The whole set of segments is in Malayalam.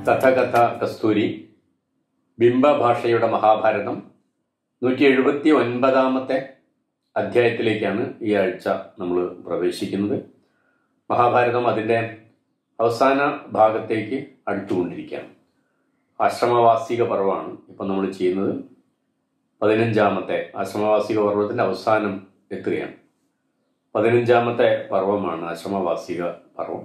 കഥ കഥ കസ്തൂരി ബിംബഭാഷയുടെ മഹാഭാരതം നൂറ്റി എഴുപത്തി ഒൻപതാമത്തെ അധ്യായത്തിലേക്കാണ് ഈ ആഴ്ച നമ്മൾ പ്രവേശിക്കുന്നത് മഹാഭാരതം അതിൻ്റെ അവസാന ഭാഗത്തേക്ക് അടുത്തുകൊണ്ടിരിക്കുകയാണ് ആശ്രമവാസിക പർവമാണ് ഇപ്പം നമ്മൾ ചെയ്യുന്നത് പതിനഞ്ചാമത്തെ ആശ്രമവാസിക പർവ്വത്തിൻ്റെ അവസാനം എത്തുകയാണ് പതിനഞ്ചാമത്തെ പർവമാണ് ആശ്രമവാസിക പർവം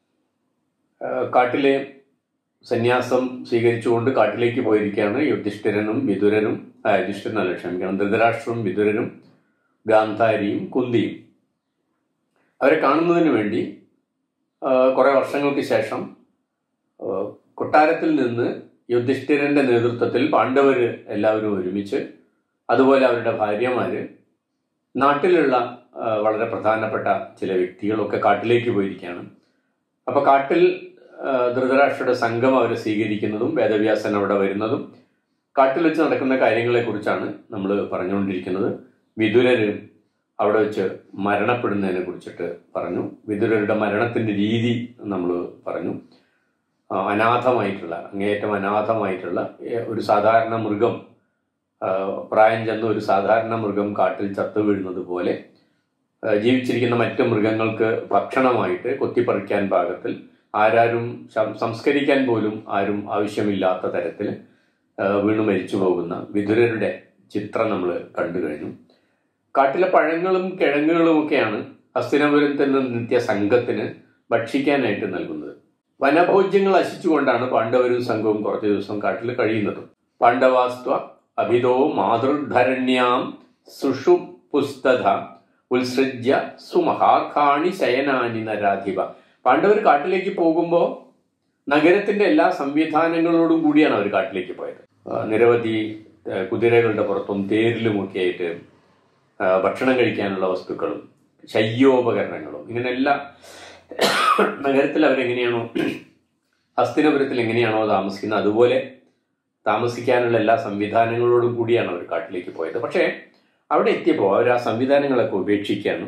കാട്ടിലെ സന്യാസം സ്വീകരിച്ചുകൊണ്ട് കാട്ടിലേക്ക് പോയിരിക്കുകയാണ് യുധിഷ്ഠിരനും വിതുരനും ആ, യുധിഷ്ഠിരനല്ല ക്ഷമിക്കണം ധൃതരാഷ്ട്രവും വിതുരനും ഗാന്ധാരിയും കുന്തിയും അവരെ കാണുന്നതിന് വേണ്ടി ആ, കുറെ വർഷങ്ങൾക്ക് ശേഷം ആ, കൊട്ടാരത്തിൽ നിന്ന് യുധിഷ്ഠിരന്റെ നേതൃത്വത്തിൽ പാണ്ഡവര് എല്ലാവരും ഒരുമിച്ച് അതുപോലെ അവരുടെ ഭാര്യമാര് നാട്ടിലുള്ള ആ, വളരെ പ്രധാനപ്പെട്ട ചില വ്യക്തികളൊക്കെ കാട്ടിലേക്ക് പോയിരിക്കുകയാണ് അപ്പൊ കാട്ടിൽ ആ, ധൃതരാഷ്ട്രയുടെ സംഘം അവരെ സ്വീകരിക്കുന്നതും വേദവ്യാസൻ അവിടെ വരുന്നതും കാട്ടിൽ വെച്ച് നടക്കുന്ന കാര്യങ്ങളെ കുറിച്ചാണ് നമ്മൾ പറഞ്ഞുകൊണ്ടിരിക്കുന്നത് വിതുരര് അവിടെ വെച്ച് മരണപ്പെടുന്നതിനെ കുറിച്ചിട്ട് പറഞ്ഞു വിതുരരുടെ മരണത്തിന്റെ രീതി നമ്മൾ പറഞ്ഞു ആ, അനാഥമായിട്ടുള്ള അങ്ങേയറ്റം അനാഥമായിട്ടുള്ള ഏ, ഒരു സാധാരണ മൃഗം ആ, പ്രായം ചെന്ന ഒരു സാധാരണ മൃഗം കാട്ടിൽ ചത്തു വീഴുന്നത് പോലെ ആ, ജീവിച്ചിരിക്കുന്ന മറ്റു മൃഗങ്ങൾക്ക് ഭക്ഷണമായിട്ട് കൊത്തിപ്പറിക്കാൻ പാകത്തിൽ ആരാരും സം- സംസ്കരിക്കാൻ പോലും ആരും ആവശ്യമില്ലാത്ത തരത്തിൽ ആ, വീണു മരിച്ചു പോകുന്ന വിതുരരുടെ ചിത്രം നമ്മൾ കണ്ടു കഴിഞ്ഞു കാട്ടിലെ പഴങ്ങളും കിഴങ്ങുകളും ഒക്കെയാണ് ഹസ്തിനപുരത്തിൽ നിന്ന് നിത്യ സംഘത്തിന് ഭക്ഷിക്കാനായിട്ട് നൽകുന്നത് വനഭോജ്യങ്ങൾ നശിച്ചുകൊണ്ടാണ് പാണ്ഡവരും സംഘവും കുറച്ചു ദിവസം കാട്ടിൽ കഴിയുന്നതും പാണ്ഡവാസ്ത്വ അഭിതോ മാതൃധരണ്യാം സുഷു പുസ്തക ഉത്സൃജ്യ സുമഹാഖാണി ശയനാനി നരാധിപ പാണ്ഡവർ കാട്ടിലേക്ക് പോകുമ്പോൾ നഗരത്തിന്റെ എല്ലാ സംവിധാനങ്ങളോടും കൂടിയാണ് അവർ കാട്ടിലേക്ക് പോയത് ആ, നിരവധി ആ, കുതിരകളുടെ പുറത്തും തേരിലുമൊക്കെ ആയിട്ട് ആ, ഭക്ഷണം കഴിക്കാനുള്ള വസ്തുക്കളും ശയ്യോപകരണങ്ങളും ഇങ്ങനെ എല്ലാ നഗരത്തിൽ അവരെങ്ങനെയാണോ ഹസ്തിനപുരത്തിൽ എങ്ങനെയാണോ താമസിക്കുന്നത് അതുപോലെ താമസിക്കാനുള്ള എല്ലാ സംവിധാനങ്ങളോടും കൂടിയാണ് അവർ കാട്ടിലേക്ക് പോയത് പക്ഷേ അവിടെ എത്തിയപ്പോൾ അവർ ആ സംവിധാനങ്ങളൊക്കെ ഉപേക്ഷിക്കാണ്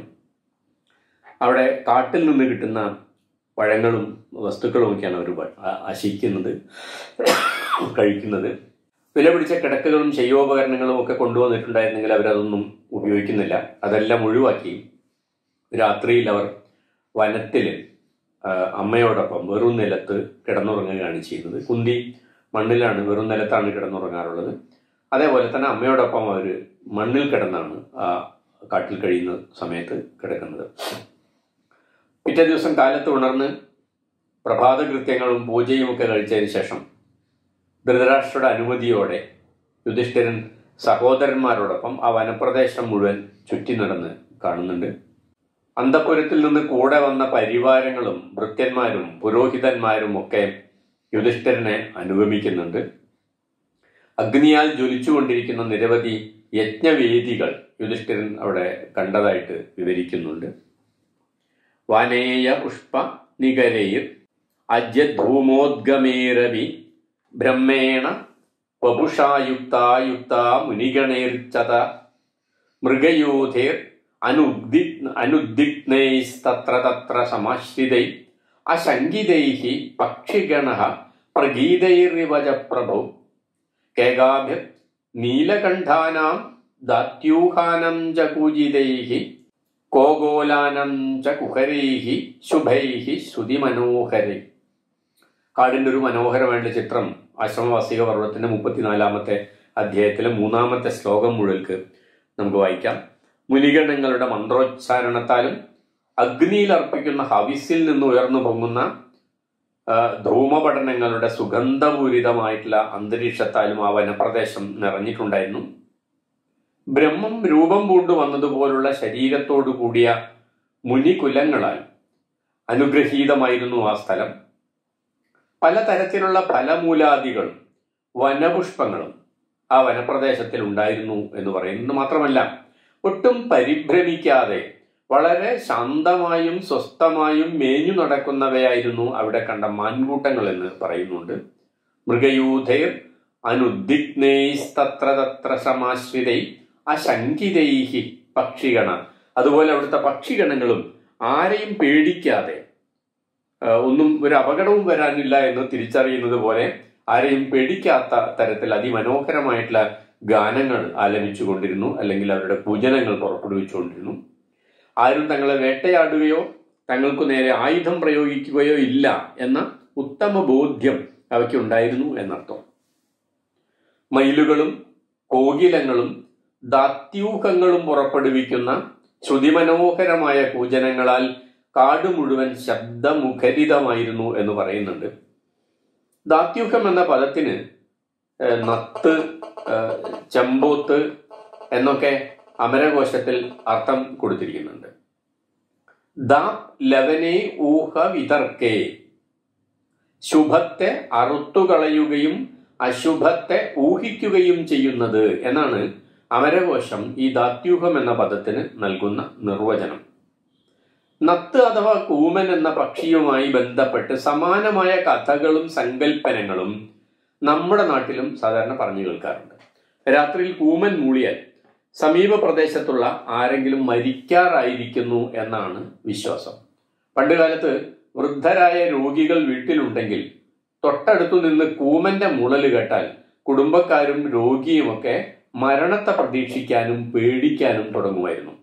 അവിടെ കാട്ടിൽ നിന്ന് കിട്ടുന്ന പഴങ്ങളും വസ്തുക്കളും ഒക്കെയാണ് അവർ അശിക്കുന്നത് കഴിക്കുന്നത് വില പിടിച്ച കിടക്കകളും ശയ്യോപകരണങ്ങളും ഒക്കെ കൊണ്ടുവന്നിട്ടുണ്ടായിരുന്നെങ്കിൽ അവരതൊന്നും ഉപയോഗിക്കുന്നില്ല അതെല്ലാം ഒഴിവാക്കി രാത്രിയിൽ അവർ വനത്തിൽ അമ്മയോടൊപ്പം വെറും നിലത്ത് കിടന്നുറങ്ങുകയാണ് ചെയ്യുന്നത് കുന്തി മണ്ണിലാണ് വെറും നിലത്താണ് കിടന്നുറങ്ങാറുള്ളത് അതേപോലെ തന്നെ അമ്മയോടൊപ്പം അവർ മണ്ണിൽ കിടന്നാണ് ആ കാട്ടിൽ കഴിയുന്ന സമയത്ത് കിടക്കുന്നത് പിറ്റേ ദിവസം കാലത്ത് ഉണർന്ന് പ്രഭാത കൃത്യങ്ങളും പൂജയും ഒക്കെ കഴിച്ചതിന് ശേഷം ധൃതരാഷ്ട്രയുടെ അനുമതിയോടെ യുധിഷ്ഠിരൻ സഹോദരന്മാരോടൊപ്പം ആ വനപ്രദേശം മുഴുവൻ ചുറ്റി നടന്ന് കാണുന്നുണ്ട് അന്തപുരത്തിൽ നിന്ന് കൂടെ വന്ന പരിവാരങ്ങളും ഭൃത്യന്മാരും പുരോഹിതന്മാരും ഒക്കെ യുധിഷ്ഠിരനെ അനുഗമിക്കുന്നുണ്ട് അഗ്നിയാൽ ജ്വലിച്ചുകൊണ്ടിരിക്കുന്ന നിരവധി യജ്ഞവേദികൾ യുധിഷ്ഠിരൻ അവിടെ കണ്ടതായിട്ട് വിവരിക്കുന്നുണ്ട് വാനേയ പുഷ്പ നികരൈർ അജ്യധൂമോദ്ഗമേരവി ബ്രഹ്മേണ വപുഷായുക്തായുക്ത മുനിഗണൈർച്ചത മൃഗയൂഥേർ അനുദ്ദി അനുദ്ദിഗ്നൈസ്തത്ര തത്ര സമാശ്രിതൈ അശങ്കിതൈഃ പക്ഷിഗണഃ പ്രഗീതൈർവിവച പ്രഭോ കേകാഭിർ നീലകണ്ഠാനാം ദാത്യൂഹാനം ച കൂജിതൈഃ കോഗോലാനം ച കുഹരൈഃ ശുഭൈഃ ശ്രുതിമനോഹരൈ കാടിന്റെ ഒരു മനോഹരമായിട്ടുള്ള ചിത്രം ആശ്രമവാസിക പർവ്വത്തിന്റെ മുപ്പത്തിനാലാമത്തെ അധ്യായത്തിലെ മൂന്നാമത്തെ ശ്ലോകം മുഴൽക്ക് നമുക്ക് വായിക്കാം മുനിഗണങ്ങളുടെ മന്ത്രോച്ചാരണത്താലും അഗ്നിയിൽ അർപ്പിക്കുന്ന ഹവിസിൽ നിന്ന് ഉയർന്നു പൊങ്ങുന്ന ആ, ധൂമപഠനങ്ങളുടെ സുഗന്ധപൂരിതമായിട്ടുള്ള അന്തരീക്ഷത്താലും ആ വനപ്രദേശം നിറഞ്ഞിട്ടുണ്ടായിരുന്നു ബ്രഹ്മം രൂപം പൂണ്ടു വന്നതുപോലുള്ള ശരീരത്തോടു കൂടിയ മുനികുലങ്ങളാൽ അനുഗ്രഹീതമായിരുന്നു ആ സ്ഥലം പലതരത്തിലുള്ള ഫലമൂലാദികളും വനപുഷ്പങ്ങളും ആ വനപ്രദേശത്തിൽ ഉണ്ടായിരുന്നു എന്ന് പറയുന്നത് മാത്രമല്ല ഒട്ടും പരിഭ്രമിക്കാതെ വളരെ ശാന്തമായും സ്വസ്ഥമായും മേഞ്ഞു നടക്കുന്നവയായിരുന്നു അവിടെ കണ്ട മാൻകൂട്ടങ്ങൾ എന്ന് പറയുന്നുണ്ട് മൃഗയൂഥൈർ അനുദ്ദിഗ്നൈസ്തത്ര തത്ര സമാശ്രിതൈ അശങ്കിതൈഹി പക്ഷിഗണ അതുപോലെ അവിടുത്തെ പക്ഷിഗണങ്ങളും ആരെയും പേടിക്കാതെ ആ, ഒന്നും ഒരു അപകടവും വരാനില്ല എന്ന് തിരിച്ചറിയുന്നത് പോലെ ആരെയും പേടിക്കാത്ത തരത്തിൽ അതിമനോഹരമായിട്ടുള്ള ഗാനങ്ങൾ ആലപിച്ചു കൊണ്ടിരുന്നു അല്ലെങ്കിൽ അവരുടെ പൂജനങ്ങൾ പുറപ്പെടുവിച്ചുകൊണ്ടിരുന്നു ആരും തങ്ങളെ വേട്ടയാടുകയോ തങ്ങൾക്കു നേരെ ആയുധം പ്രയോഗിക്കുകയോ ഇല്ല എന്ന ഉത്തമ ബോധ്യം അവയ്ക്കുണ്ടായിരുന്നു എന്നർത്ഥം മയിലുകളും കോകിലങ്ങളും ദാത്യൂഹങ്ങളും പുറപ്പെടുവിക്കുന്ന ശ്രുതിമനോഹരമായ പൂജനങ്ങളാൽ കാട് മുഴുവൻ ശബ്ദമുഖരിതമായിരുന്നു എന്ന് പറയുന്നുണ്ട് ദാത്യൂഹം എന്ന പദത്തിന് ഏഹ്, നത്ത് ഏഹ്, ചെമ്പോത്ത് എന്നൊക്കെ അമരകോശത്തിൽ അർത്ഥം കൊടുത്തിരിക്കുന്നുണ്ട് ദ ലവനെ ഊഹ വിതർക്കേ ശുഭത്തെ അറുത്തുകളയുകയും അശുഭത്തെ ഊഹിക്കുകയും ചെയ്യുന്നത് എന്നാണ് അമരകോശം ഈ ദാത്യൂഹം എന്ന പദത്തിന് നൽകുന്ന നിർവചനം നത്ത് അഥവാ കൂമൻ എന്ന പക്ഷിയുമായി ബന്ധപ്പെട്ട് സമാനമായ കഥകളും സങ്കല്പനങ്ങളും നമ്മുടെ നാട്ടിലും സാധാരണ പറഞ്ഞു കേൾക്കാറുണ്ട് രാത്രിയിൽ കൂമൻ മൂളിയാൽ സമീപ പ്രദേശത്തുള്ള ആരെങ്കിലും മരിക്കാറായിരിക്കുന്നു എന്നാണ് വിശ്വാസം പണ്ടുകാലത്ത് വൃദ്ധരായ രോഗികൾ വീട്ടിലുണ്ടെങ്കിൽ തൊട്ടടുത്തു നിന്ന് കൂമന്റെ മുളല് കേട്ടാൽ കുടുംബക്കാരും രോഗിയുമൊക്കെ മരണത്തെ പ്രതീക്ഷിക്കാനും പേടിക്കാനും തുടങ്ങുമായിരുന്നു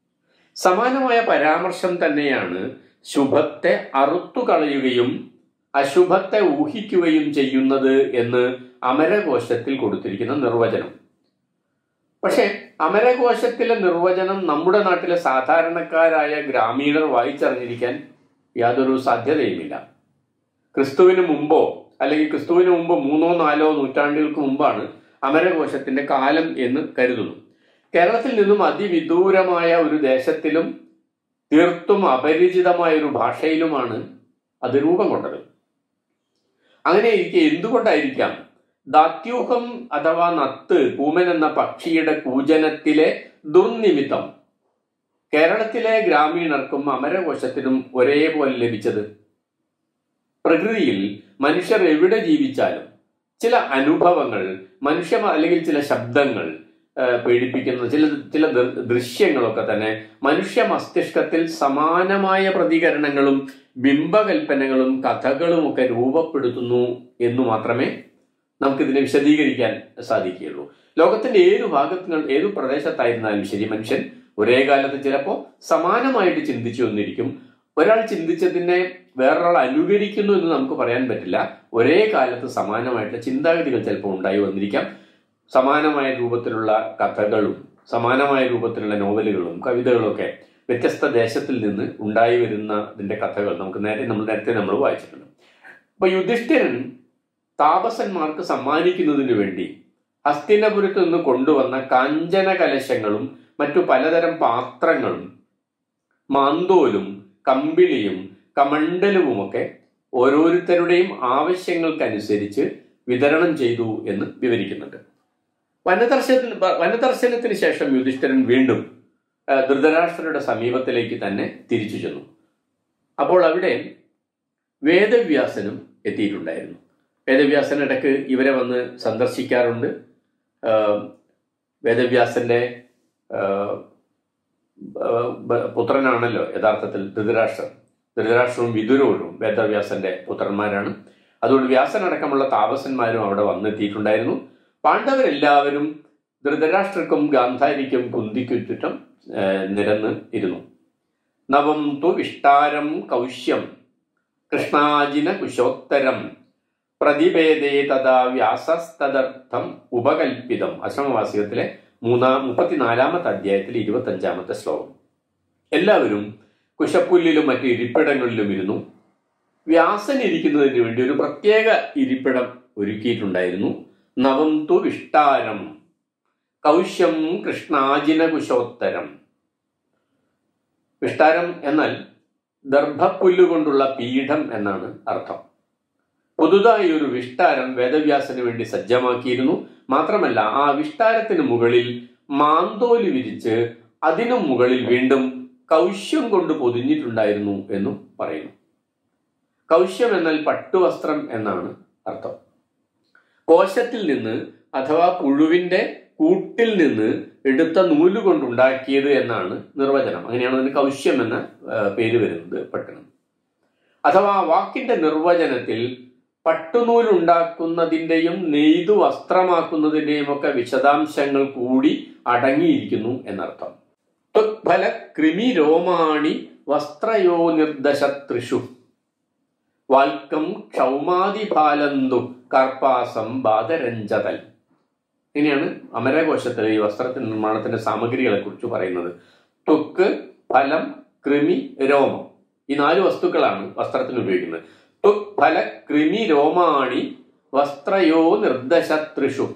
സമാനമായ പരാമർശം തന്നെയാണ് ശുഭത്തെ അറുത്തു കളയുകയും അശുഭത്തെ ഊഹിക്കുകയും ചെയ്യുന്നത് എന്ന് അമരകോശത്തിൽ കൊടുത്തിരിക്കുന്ന നിർവചനം പക്ഷേ അമരകോശത്തിലെ നിർവചനം നമ്മുടെ നാട്ടിലെ സാധാരണക്കാരായ ഗ്രാമീണർ വായിച്ചറിഞ്ഞിരിക്കാൻ യാതൊരു സാധ്യതയുമില്ല ക്രിസ്തുവിന് മുമ്പോ അല്ലെങ്കിൽ ക്രിസ്തുവിന് മുമ്പ് മൂന്നോ നാലോ നൂറ്റാണ്ടുകൾക്ക് മുമ്പാണ് അമരകോശത്തിന്റെ കാലം എന്ന് കരുതുന്നു കേരളത്തിൽ നിന്നും അതിവിദൂരമായ ഒരു ദേശത്തിലും തീർത്തും അപരിചിതമായ ഒരു ഭാഷയിലുമാണ് അത് രൂപം കൊണ്ടത് അങ്ങനെ ഇരിക്കെ എന്തുകൊണ്ടായിരിക്കാം ദാത്യൂഹം അഥവാ നത്ത് കൂമൻ എന്ന പക്ഷിയുടെ പൂജനത്തിലെ ദുർനിമിത്തം കേരളത്തിലെ ഗ്രാമീണർക്കും അമരകോശത്തിനും ഒരേപോലെ ലഭിച്ചത് പ്രകൃതിയിൽ മനുഷ്യർ എവിടെ ജീവിച്ചാലും ചില അനുഭവങ്ങൾ മനുഷ്യ അല്ലെങ്കിൽ ചില ശബ്ദങ്ങൾ ആ, പേടിപ്പിക്കുന്ന ചില ചില ദൃ- ദൃശ്യങ്ങളൊക്കെ തന്നെ മനുഷ്യ മസ്തിഷ്കത്തിൽ സമാനമായ പ്രതികരണങ്ങളും ബിംബകൽപ്പനകളും കഥകളും ഒക്കെ രൂപപ്പെടുത്തുന്നു എന്ന് മാത്രമേ നമുക്കിതിനെ വിശദീകരിക്കാൻ സാധിക്കുകയുള്ളൂ ലോകത്തിന്റെ ഏതു ഭാഗത്ത് ഏതു പ്രദേശത്തായിരുന്നാലും ശരി മനുഷ്യൻ ഒരേ കാലത്ത് ചിലപ്പോൾ സമാനമായിട്ട് ചിന്തിച്ചു വന്നിരിക്കും ഒരാൾ ചിന്തിച്ചതിനെ വേറൊരാൾ അനുകരിക്കുന്നു എന്ന് നമുക്ക് പറയാൻ പറ്റില്ല ഒരേ കാലത്ത് സമാനമായിട്ട് ചിന്താഗതികൾ ചിലപ്പോൾ ഉണ്ടായി വന്നിരിക്കാം സമാനമായ രൂപത്തിലുള്ള കഥകളും സമാനമായ രൂപത്തിലുള്ള നോവലുകളും കവിതകളും ഒക്കെ വ്യത്യസ്ത ദേശത്തിൽ നിന്ന് ഉണ്ടായി വരുന്നതിന്റെ കഥകൾ നമുക്ക് നേരെ നമ്മൾ നേരത്തെ നമ്മൾ വായിച്ചിട്ടുണ്ട് അപ്പൊ യുധിഷ്ഠിരൻ താപസന്മാർക്ക് സമ്മാനിക്കുന്നതിന് വേണ്ടി ഹസ്തിനപുരത്ത് നിന്ന് കൊണ്ടുവന്ന കാഞ്ചന കലശങ്ങളും മറ്റു പലതരം പാത്രങ്ങളും മാന്തോലും കമ്പിളിയും കമണ്ടലുമൊക്കെ ഓരോരുത്തരുടെയും ആവശ്യങ്ങൾക്കനുസരിച്ച് വിതരണം ചെയ്തു എന്ന് വിവരിക്കുന്നുണ്ട് വനദർശനത്തിന് വനദർശനത്തിന് ശേഷം യുധിഷ്ഠിരൻ വീണ്ടും ആ, ധൃതരാഷ്ട്രരുടെ സമീപത്തിലേക്ക് തന്നെ തിരിച്ചു ചെന്നു അപ്പോൾ അവിടെ വേദവ്യാസനും എത്തിയിട്ടുണ്ടായിരുന്നു വേദവ്യാസൻ ഇടയ്ക്ക് ഇവരെ വന്ന് സന്ദർശിക്കാറുണ്ട് ആ, വേദവ്യാസന്റെ ആ, ആ, ബ- പുത്രനാണല്ലോ യഥാർത്ഥത്തിൽ ധൃതരാഷ്ട്രൻ ധൃതരാഷ്ട്രവും വിദുരവും വേദവ്യാസന്റെ പുത്രന്മാരാണ് അതുകൊണ്ട് വ്യാസനടക്കമുള്ള താപസന്മാരും അവിടെ വന്നെത്തിയിട്ടുണ്ടായിരുന്നു പാണ്ഡവരെല്ലാവരും ധൃതരാഷ്ട്രക്കും ഗാന്ധാരിക്കും കുന്തിക്കും ചുറ്റും ആ, നിരന്ന് ഇരുന്നു നവം തു വിഷ്ടാരം കൗശ്യം കൃഷ്ണാജിന കുശോത്തരം പ്രതിഭേദേ തഥാ വ്യാസസ്തദർത്ഥം ഉപകൽപ്പിതം അശ്രമവാസികത്തിലെ മൂന്നാം മുപ്പത്തിനാലാമത്തെ അധ്യായത്തിൽ ഇരുപത്തി അഞ്ചാമത്തെ ശ്ലോകം എല്ലാവരും കുശപ്പുല്ലിലും മറ്റു ഇരിപ്പിടങ്ങളിലും ഇരുന്നു വ്യാസൻ ഇരിക്കുന്നതിന് വേണ്ടി ഒരു പ്രത്യേക ഇരിപ്പിടം ഒരുക്കിയിട്ടുണ്ടായിരുന്നു നവം തു വിഷ്ടാരം കൗശ്യം കൃഷ്ണാജിന കുശോത്തരം വിഷ്ടാരം എന്നാൽ ദർഭപ്പുല്ലുകൊണ്ടുള്ള പീഠം എന്നാണ് അർത്ഥം പുതുതായി ഒരു വിഷ്ടാരം വേദവ്യാസന് വേണ്ടി സജ്ജമാക്കിയിരുന്നു മാത്രമല്ല ആ വിഷ്ടാരത്തിന് മുകളിൽ മാന്തോല് വിരിച്ച് അതിനു മുകളിൽ വീണ്ടും കൗശ്യം കൊണ്ട് പൊതിഞ്ഞിട്ടുണ്ടായിരുന്നു എന്നും പറയുന്നു കൗശ്യം എന്നാൽ പട്ടുവസ്ത്രം എന്നാണ് അർത്ഥം കോശത്തിൽ നിന്ന് അഥവാ പുഴുവിന്റെ കൂട്ടിൽ നിന്ന് എടുത്ത നൂല് കൊണ്ടുണ്ടാക്കിയത് എന്നാണ് നിർവചനം അങ്ങനെയാണ് അതിന് കൗശ്യം എന്ന ആ, പേര് വരുന്നത് പട്ടണം അഥവാ വാക്കിന്റെ നിർവചനത്തിൽ പട്ടുനൂൽ ഉണ്ടാക്കുന്നതിന്റെയും നെയ്തു വസ്ത്രമാക്കുന്നതിന്റെയും ഒക്കെ വിശദാംശങ്ങൾ കൂടി അടങ്ങിയിരിക്കുന്നു എന്നർത്ഥം ത്വക്ഫല കൃമി രോമാണി വസ്ത്രയോ നിർദ്ദശത്രിഷു വാൽക്കം ക്ഷൗമാതിപാലന്തു കർപ്പാസം ബാധരഞ്ജതൽ ഇങ്ങനെയാണ് അമരകോശത്തിൽ ഈ വസ്ത്രത്തിന്റെ നിർമ്മാണത്തിന്റെ സാമഗ്രികളെ കുറിച്ച് പറയുന്നത് ത്വക്ക് ഫലം കൃമി രോമം ഈ നാല് വസ്തുക്കളാണ് വസ്ത്രത്തിന് ഉപയോഗിക്കുന്നത് ത്വക് ഫല കൃമി രോമാണി വസ്ത്രയോ നിർദ്ദശത്രിഷു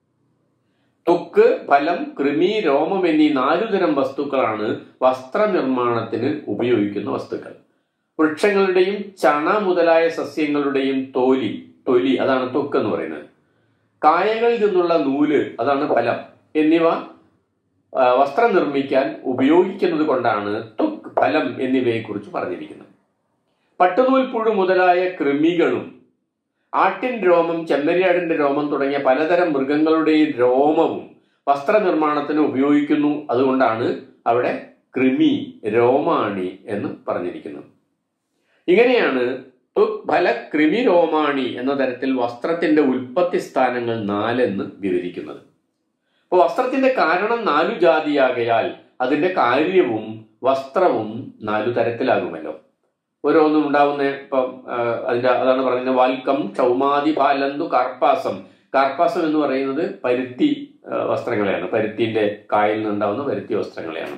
ത്വക്ക് ഫലം കൃമി രോമം എന്നീ നാലു തരം വസ്തുക്കളാണ് വസ്ത്രനിർമ്മാണത്തിന് ഉപയോഗിക്കുന്ന വസ്തുക്കൾ വൃക്ഷങ്ങളുടെയും ചണ മുതലായ സസ്യങ്ങളുടെയും തോലി തൊലി അതാണ് ത്വക്ക് എന്ന് പറയുന്നത് കായകളിൽ നിന്നുള്ള നൂല് അതാണ് ഫലം എന്നിവ ആ, വസ്ത്രം നിർമ്മിക്കാൻ ഉപയോഗിക്കുന്നത് കൊണ്ടാണ് ത്വക്ക് ഫലം എന്നിവയെ കുറിച്ച് പറഞ്ഞിരിക്കുന്നത് പട്ടുനൂൽ പുഴു മുതലായ കൃമികളും ആട്ടിൻ രോമം ചെമ്മരിയാടിന്റെ രോമം തുടങ്ങിയ പലതരം മൃഗങ്ങളുടെയും രോമവും വസ്ത്രനിർമ്മാണത്തിന് ഉപയോഗിക്കുന്നു അതുകൊണ്ടാണ് അവിടെ കൃമി രോമാണി എന്ന് പറഞ്ഞിരിക്കുന്നത് ഇങ്ങനെയാണ് ത്വക് ഫല കൃമി രോമാണി എന്ന തരത്തിൽ വസ്ത്രത്തിന്റെ ഉൽപ്പത്തി സ്ഥാനങ്ങൾ നാലെന്ന് വിവരിക്കുന്നത് അപ്പോൾ വസ്ത്രത്തിന്റെ കാരണം നാലു ജാതിയാകയാൽ അതിന്റെ കാര്യവും വസ്ത്രവും നാലു തരത്തിലാകുമല്ലോ ഓരോന്നും ഉണ്ടാവുന്ന ഇപ്പം ആ, അതിന്റെ അതാണ് പറയുന്നത് വാൽക്കം ചൗമാതി പാലന്തു കാർപ്പാസം കാർപ്പാസം എന്ന് പറയുന്നത് പരുത്തി ആ, വസ്ത്രങ്ങളെയാണ് പരുത്തിന്റെ കായിൽ നിന്നുണ്ടാവുന്ന പരുത്തി വസ്ത്രങ്ങളെയാണ്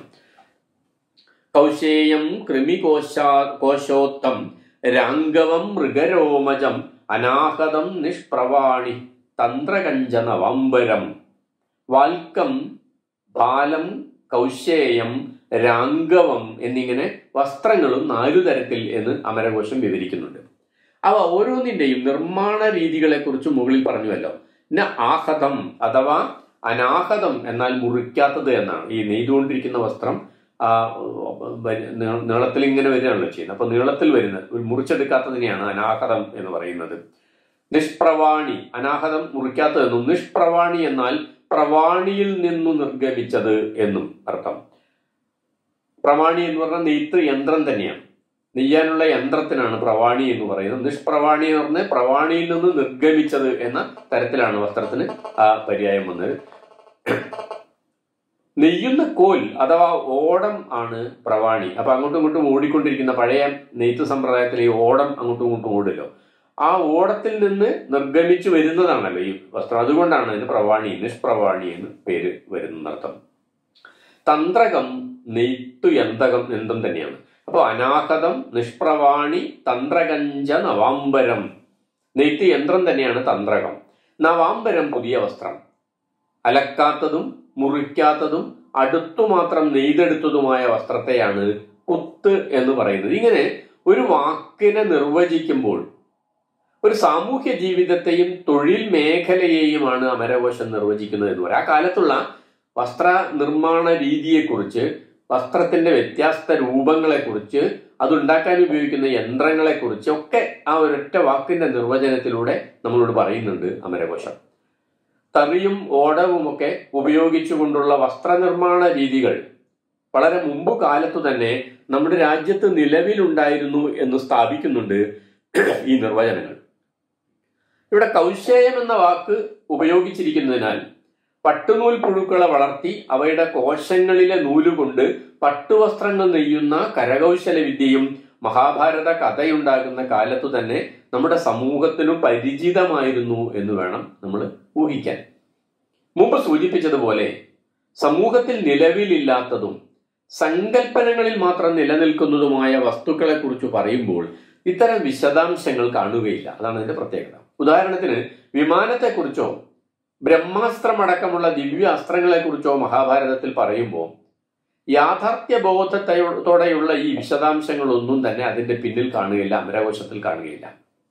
കൗശേയം കൃമികോശാ കോശോത്തം രാംഗവം മൃഗരോമജം അനാഹതം നിഷ്പ്രവാണി തന്ത്രകഞ്ചന വമ്പരം വാൽക്കം ബാലം കൗശേയം രാംഗവം എന്നിങ്ങനെ വസ്ത്രങ്ങളും നാലു തരത്തിൽ എന്ന് അമരകോശം വിവരിക്കുന്നുണ്ട് അവ ഓരോന്നിന്റെയും നിർമ്മാണ രീതികളെ കുറിച്ച് മുകളിൽ പറഞ്ഞുവല്ലോ ന ആഹതം അഥവാ അനാഹതം എന്നാൽ മുറിക്കാത്തത് എന്നാണ് ഈ നെയ്തുകൊണ്ടിരിക്കുന്ന വസ്ത്രം ആ, വരി- നീ- നീളത്തിൽ ഇങ്ങനെ വരികയാണല്ലോ ചെയ്യുന്നത് അപ്പൊ നീളത്തിൽ വരുന്നത് ഒരു മുറിച്ചെടുക്കാത്തതിനെയാണ് അനാഹതം എന്ന് പറയുന്നത് നിഷ്പ്രവാണി അനാഹതം മുറിക്കാത്തതെന്നും നിഷ്പ്രവാണി എന്നാൽ പ്രവാണിയിൽ നിന്നു നിർഗമിച്ചത് എന്നും അർത്ഥം പ്രവാണി എന്ന് പറഞ്ഞാൽ നെയ്ത്ത് യന്ത്രം തന്നെയാണ് നെയ്യാനുള്ള യന്ത്രത്തിനാണ് പ്രവാണി എന്ന് പറയുന്നത് നിഷ്പ്രവാണി എന്ന് പറഞ്ഞാൽ പ്രവാണിയിൽ നിന്ന് നിർഗമിച്ചത് എന്ന തരത്തിലാണ് വസ്ത്രത്തിന് ആ പര്യായം വന്നത് നെയ്യുന്ന കോൽ അഥവാ ഓടം ആണ് പ്രവാണി അപ്പൊ അങ്ങോട്ടും ഇങ്ങോട്ടും ഓടിക്കൊണ്ടിരിക്കുന്ന പഴയ നെയ്ത്ത് സമ്പ്രദായത്തിൽ ഈ ഓടം അങ്ങോട്ടും ഇങ്ങോട്ടും ഓടില്ലോ ആ ഓടത്തിൽ നിന്ന് നിർഗമിച്ചു വരുന്നതാണല്ലോ ഈ വസ്ത്രം അതുകൊണ്ടാണ് ഇതിന് പ്രവാണി നിഷ്പ്രവാണി എന്ന് പേര് വരുന്നർത്ഥം തന്ത്രകം നെയ്ത്തു യന്തകം എന്തും തന്നെയാണ് അപ്പോൾ അനാഹതം നിഷ്പ്രവാണി തന്ത്രകഞ്ച നവാംബരം നെയ്ത്ത് യന്ത്രം തന്നെയാണ് തന്ത്രകം നവാംബരം പുതിയ വസ്ത്രം അലക്കാത്തതും മുറിക്കാത്തതും അടുത്തു മാത്രം നെയ്തെടുത്തതുമായ വസ്ത്രത്തെയാണ് കുത്ത് എന്ന് പറയുന്നത് ഇങ്ങനെ ഒരു വാക്കിനെ നിർവചിക്കുമ്പോൾ ഒരു സാമൂഹ്യ ജീവിതത്തെയും തൊഴിൽ മേഖലയെയുമാണ് അമരകോശം നിർവചിക്കുന്നത് എന്ന് പറയാം ആ കാലത്തുള്ള വസ്ത്ര നിർമ്മാണ രീതിയെക്കുറിച്ച് വസ്ത്രത്തിന്റെ വ്യത്യസ്ത രൂപങ്ങളെക്കുറിച്ച് അതുണ്ടാക്കാൻ ഉപയോഗിക്കുന്ന യന്ത്രങ്ങളെക്കുറിച്ച് ഒക്കെ ആ ഒരൊറ്റ വാക്കിന്റെ നിർവചനത്തിലൂടെ നമ്മളോട് പറയുന്നുണ്ട് അമരകോശം തറിയും ഓടവുമൊക്കെ ഉപയോഗിച്ചുകൊണ്ടുള്ള വസ്ത്രനിർമ്മാണ രീതികൾ വളരെ മുമ്പ് കാലത്തു തന്നെ നമ്മുടെ രാജ്യത്ത് നിലവിലുണ്ടായിരുന്നു എന്ന് സ്ഥാപിക്കുന്നുണ്ട് ഈ നിർവചനങ്ങൾ ഇവിടെ കൗശേയം എന്ന വാക്ക് ഉപയോഗിച്ചിരിക്കുന്നതിനാൽ പട്ടുനൂൽ പുഴുക്കളെ വളർത്തി അവയുടെ കോശങ്ങളിലെ നൂലുകൊണ്ട് പട്ടുവസ്ത്രങ്ങൾ നെയ്യുന്ന കരകൗശല വിദ്യയും മഹാഭാരത കഥയുണ്ടാകുന്ന കാലത്തു തന്നെ നമ്മുടെ സമൂഹത്തിനു പരിചിതമായിരുന്നു എന്ന് വേണം നമ്മൾ ഊഹിക്കാൻ മുമ്പ് സൂചിപ്പിച്ചതുപോലെ സമൂഹത്തിൽ നിലവിലില്ലാത്തതും സങ്കല്പനങ്ങളിൽ മാത്രം നിലനിൽക്കുന്നതുമായ വസ്തുക്കളെ കുറിച്ച് പറയുമ്പോൾ ഇത്തരം വിശദാംശങ്ങൾ കാണുകയില്ല അതാണ് ഇതിന്റെ പ്രത്യേകത ഉദാഹരണത്തിന് വിമാനത്തെക്കുറിച്ചോ ബ്രഹ്മാസ്ത്രമടക്കമുള്ള ദിവ്യ അസ്ത്രങ്ങളെ കുറിച്ചോ മഹാഭാരതത്തിൽ പറയുമ്പോൾ യാഥാർത്ഥ്യ ബോധത്തോടെയുള്ള ഈ വിശദാംശങ്ങളൊന്നും തന്നെ അതിന്റെ പിന്നിൽ കാണുകയില്ല അമരകോശത്തിൽ കാണുകയില്ല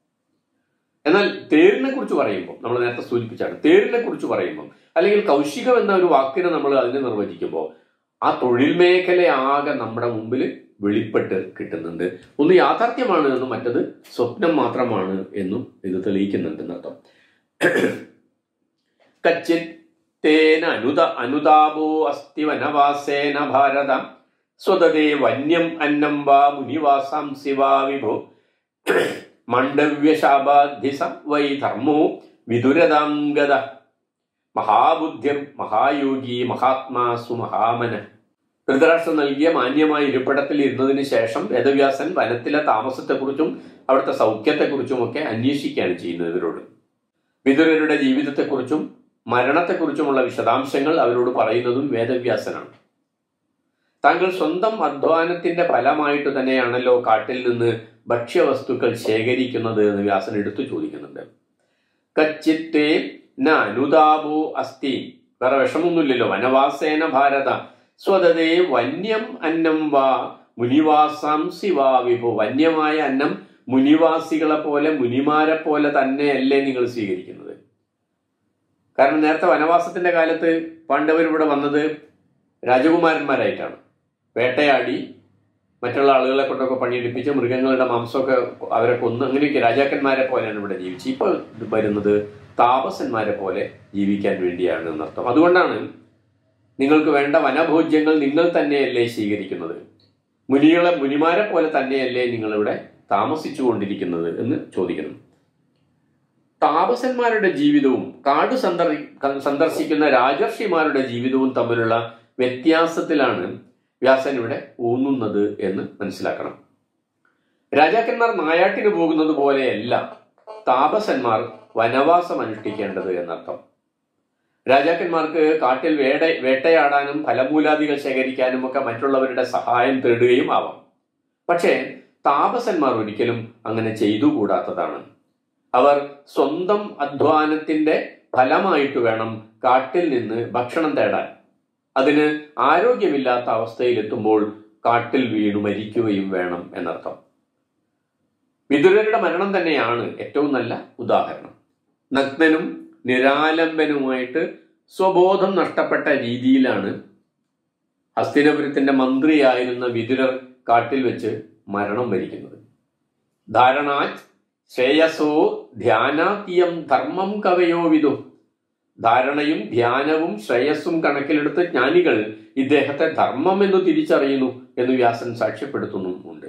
എന്നാൽ തേരിനെ കുറിച്ച് പറയുമ്പോൾ നമ്മൾ നേരത്തെ സൂചിപ്പിച്ചാണ് തേരിനെ കുറിച്ച് പറയുമ്പോൾ അല്ലെങ്കിൽ കൗശികം എന്ന ഒരു വാക്കിനെ നമ്മൾ അതിനെ നിർവചിക്കുമ്പോൾ ആ തൊഴിൽ മേഖല ആകെ നമ്മുടെ മുമ്പിൽ വെളിപ്പെട്ട് കിട്ടുന്നുണ്ട് ഒന്ന് യാഥാർത്ഥ്യമാണ് എന്നും മറ്റത് സ്വപ്നം മാത്രമാണ് എന്നും ഇത് തെളിയിക്കുന്നുണ്ട് എന്നർത്ഥം കച്ചിത് തേന അനുത അനുതാപോ അസ്തി വനവാസേന ഭാരത സ്വതതേ വന്യം അന്നം വാ മുനിവാസാം ശിവാ വിഭോ മണ്ഡവ്യശാപാധിസ വൈ ധർമ്മോ വിദുരതാംഗത മഹാബുദ്ധിർ മഹായോഗി മഹാത്മാസു മഹാമന ധൃതരാഷ്ട്രം നൽകിയ മാന്യമായ ഇരിപ്പിടത്തിൽ ഇരുന്നതിന് ശേഷം വേദവ്യാസൻ വനത്തിലെ താമസത്തെക്കുറിച്ചും അവിടുത്തെ സൗഖ്യത്തെക്കുറിച്ചുമൊക്കെ അന്വേഷിക്കുകയാണ് ചെയ്യുന്നത് ഇവരോട് വിതുരരുടെ ജീവിതത്തെക്കുറിച്ചും മരണത്തെക്കുറിച്ചുമുള്ള വിശദാംശങ്ങൾ അവരോട് പറയുന്നതും വേദവ്യാസനാണ് താങ്കൾ സ്വന്തം അധ്വാനത്തിന്റെ ഫലമായിട്ട് തന്നെയാണല്ലോ കാട്ടിൽ നിന്ന് ഭക്ഷ്യവസ്തുക്കൾ ശേഖരിക്കുന്നത് എന്ന് വ്യാസൻ എടുത്തു ചോദിക്കുന്നുണ്ട് കച്ചിത്തേ ന അനുതാപോ അസ്തി വേറെ വിഷമൊന്നുമില്ലല്ലോ വനവാസേന ഭാരത സ്വതതേ വന്യം അന്നം വാ മുനിവാസാംസി വാ വിഭു വന്യമായ അന്നം മുനിവാസികളെ പോലെ മുനിമാരെ പോലെ തന്നെയല്ലേ നിങ്ങൾ സ്വീകരിക്കുന്നത് കാരണം നേരത്തെ വനവാസത്തിന്റെ കാലത്ത് പാണ്ഡവർ ഇവിടെ വന്നത് രാജകുമാരന്മാരായിട്ടാണ് വേട്ടയാടി മറ്റുള്ള ആളുകളെ കൊണ്ടൊക്കെ പണിയെടുപ്പിച്ച് മൃഗങ്ങളുടെ മാംസമൊക്കെ അവരെ കൊന്ന് അങ്ങനെയൊക്കെ രാജാക്കന്മാരെ പോലെയാണ് ഇവിടെ ജീവിച്ചത് ഇപ്പോൾ വരുന്നത് താപസന്മാരെ പോലെ ജീവിക്കാൻ വേണ്ടിയാണ് എന്നർത്ഥം അതുകൊണ്ടാണ് നിങ്ങൾക്ക് വേണ്ട വനഭോജ്യങ്ങൾ നിങ്ങൾ തന്നെയല്ലേ സ്വീകരിക്കുന്നത് മുനികളെ മുനിമാരെ പോലെ തന്നെയല്ലേ നിങ്ങളിവിടെ താമസിച്ചു കൊണ്ടിരിക്കുന്നത് എന്ന് ചോദിക്കുന്നു താപസന്മാരുടെ ജീവിതവും കാട് സന്ദർ സന്ദർശിക്കുന്ന രാജർഷിമാരുടെ ജീവിതവും തമ്മിലുള്ള വ്യത്യാസത്തിലാണ് വ്യാസൻ ഇവിടെ ഊന്നുന്നത് എന്ന് മനസ്സിലാക്കണം രാജാക്കന്മാർ നായാട്ടിന് പോകുന്നത് പോലെയല്ല താപസന്മാർ വനവാസം അനുഷ്ഠിക്കേണ്ടത് എന്നർത്ഥം രാജാക്കന്മാർക്ക് കാട്ടിൽ വേട വേട്ടയാടാനും ഫലമൂലാദികൾ ശേഖരിക്കാനും ഒക്കെ മറ്റുള്ളവരുടെ സഹായം തേടുകയും ആവാം പക്ഷേ താപസന്മാർ ഒരിക്കലും അങ്ങനെ ചെയ്തുകൂടാത്തതാണ് അവർ സ്വന്തം അധ്വാനത്തിന്റെ ഫലമായിട്ട് വേണം കാട്ടിൽ നിന്ന് ഭക്ഷണം തേടാൻ അതിന് ആരോഗ്യമില്ലാത്ത അവസ്ഥയിലെത്തുമ്പോൾ കാട്ടിൽ വീണു മരിക്കുകയും വേണം എന്നർത്ഥം വിതുരരുടെ മരണം തന്നെയാണ് ഏറ്റവും നല്ല ഉദാഹരണം നഗ്നനും നിരാലംബനുമായിട്ട് സ്വബോധം നഷ്ടപ്പെട്ട രീതിയിലാണ് ഹസ്തിനപുരത്തിന്റെ മന്ത്രിയായിരുന്ന വിതുരർ കാട്ടിൽ വെച്ച് മരണം വരിക്കുന്നത് ധാരണാജ് ശ്രേയസോ ധ്യാനാത്യം ധർമ്മം കവയോ വിദു ധാരണയും ധ്യാനവും ശ്രേയസ്സും കണക്കിലെടുത്ത് ജ്ഞാനികൾ ഇദ്ദേഹത്തെ ധർമ്മം എന്ന് തിരിച്ചറിയുന്നു എന്ന് വ്യാസൻ സാക്ഷ്യപ്പെടുത്തുന്നുമുണ്ട്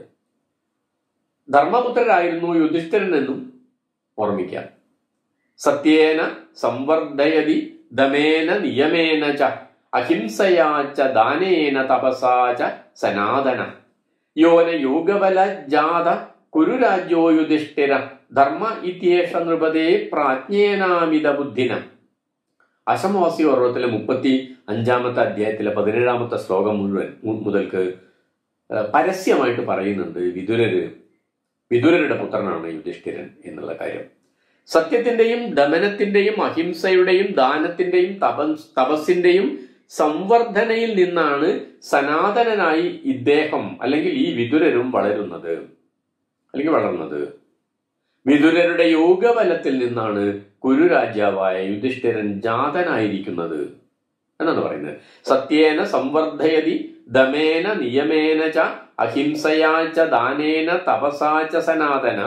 ധർമ്മപുത്രരായിരുന്നു യുധിഷ്ഠിരൻ എന്നും ഓർമ്മിക്കാം സത്യേന സംവർദ്ധയതി ദമേന നിയമേന ച അഹിംസയാ ച ദാനേന തപസാ ച സനാതന യോന യോഗബല ജാത കുരുരാജ്യോ യുധിഷ്ഠിര ധർമ്മ ഇത്യേഷ നൃപതേ പ്രാജ്ഞേനാമിത ബുദ്ധിനം അശമവാസി പർവ്വത്തിലെ മുപ്പത്തി അഞ്ചാമത്തെ അധ്യായത്തിലെ പതിനേഴാമത്തെ ശ്ലോകം മുഴുവൻ മു- മുതൽക്ക് ഏഹ്, പരസ്യമായിട്ട് പറയുന്നുണ്ട് വിതുരര് വിതുരരുടെ പുത്രനാണ് യുധിഷ്ഠിരൻ എന്നുള്ള കാര്യം സത്യത്തിന്റെയും ദമനത്തിന്റെയും അഹിംസയുടെയും ദാനത്തിന്റെയും തപ തപസ്സിന്റെയും സംവർധനയിൽ നിന്നാണ് സനാതനനായി ഇദ്ദേഹം അല്ലെങ്കിൽ ഈ വിതുരരും വളരുന്നത് അല്ലെങ്കിൽ വളർന്നത് വിതുരരുടെ യോഗബലത്തിൽ നിന്നാണ് കുരുരാജാവായ യുധിഷ്ഠിരൻ ജാതനായിരിക്കുന്നത് എന്നാണ് പറയുന്നത് സത്യേന സംവർദ്ധയതി ദമേന നിയമേന ച അഹിംസയാ ച ദാനേന തപസാ ച സനാതന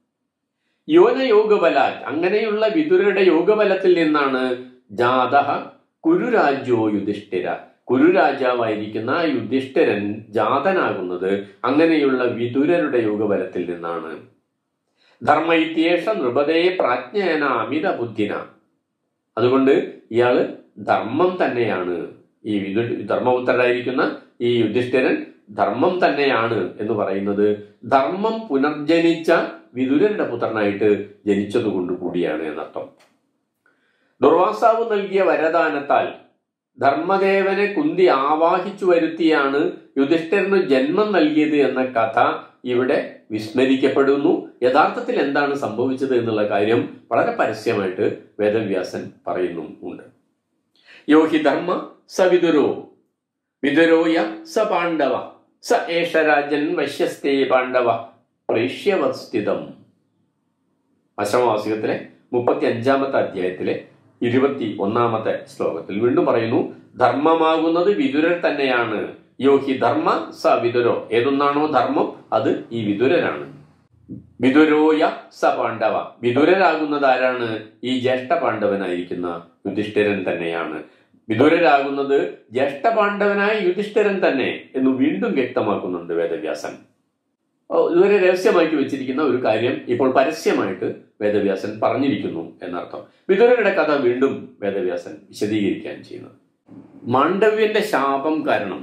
യോന യോഗബല അങ്ങനെയുള്ള വിതുരരുടെ യോഗബലത്തിൽ നിന്നാണ് ജാത കുരുരാജ്യോ യുധിഷ്ഠിര കുരുരാജാവായിരിക്കുന്ന യുധിഷ്ഠിരൻ ജാതനാകുന്നത് അങ്ങനെയുള്ള വിതുരരുടെ യോഗബലത്തിൽ നിന്നാണ് ധർമ്മ ഇത്യേഷ നൃപതേ പ്രാജ്ഞേന അമിത ബുദ്ധിന അതുകൊണ്ട് ഇയാള് ധർമ്മം തന്നെയാണ് ഈ വിദു ധർമ്മപുത്രരായിരിക്കുന്ന ഈ യുധിഷ്ഠിരൻ ധർമ്മം തന്നെയാണ് എന്ന് പറയുന്നത് ധർമ്മം പുനർജനിച്ച വിതുരന്റെ പുത്രനായിട്ട് ജനിച്ചതുകൊണ്ട് കൂടിയാണ് എന്നർത്ഥം ദുർവാസാവ് നൽകിയ വരദാനത്താൽ ധർമ്മദേവനെ കുന്തി ആവാഹിച്ചു വരുത്തിയാണ് യുധിഷ്ഠിരന് ജന്മം നൽകിയത് എന്ന കഥ ഇവിടെ വിസ്മരിക്കപ്പെടുന്നു യഥാർത്ഥത്തിൽ എന്താണ് സംഭവിച്ചത് എന്നുള്ള കാര്യം വളരെ പരസ്യമായിട്ട് വേദവ്യാസൻ പറയുന്നും ഉണ്ട് യോ ഹി ധർമ്മ സ വിതുരോ വിതുരോയ സ പാണ്ഡവ സ ഏഷ രാജൻ വശ്യസ്തേ പാണ്ഡവ പ്രേഷ്യവസ്ഥിതം അശമവാസികത്തിലെ മുപ്പത്തി അഞ്ചാമത്തെ അധ്യായത്തിലെ ഇരുപത്തി ഒന്നാമത്തെ ശ്ലോകത്തിൽ വീണ്ടും പറയുന്നു ധർമ്മമാകുന്നത് വിതുരർ തന്നെയാണ് യോഹി ധർമ്മ സ വിതുരോ ഏതൊന്നാണോ ധർമ്മം അത് ഈ വിതുരരാണ് വിതുരോയ സ പാണ്ഡവ വിതുരരാകുന്നത് ആരാണ് ഈ ജ്യേഷ്ഠ പാണ്ഡവനായിരിക്കുന്ന യുധിഷ്ഠിരൻ തന്നെയാണ് വിതുരരാകുന്നത് ജ്യേഷ്ഠ പാണ്ഡവനായ യുധിഷ്ഠിരൻ തന്നെ എന്ന് വീണ്ടും വ്യക്തമാക്കുന്നുണ്ട് വേദവ്യാസൻ ഓ, ഇതുവരെ രഹസ്യമാക്കി വെച്ചിരിക്കുന്ന ഒരു കാര്യം ഇപ്പോൾ പരസ്യമായിട്ട് വേദവ്യാസൻ പറഞ്ഞിരിക്കുന്നു എന്നർത്ഥം വിതുരരുടെ കഥ വീണ്ടും വേദവ്യാസൻ വിശദീകരിക്കാൻ ചെയ്യുന്നത് മാണ്ഡവ്യന്റെ ശാപം കാരണം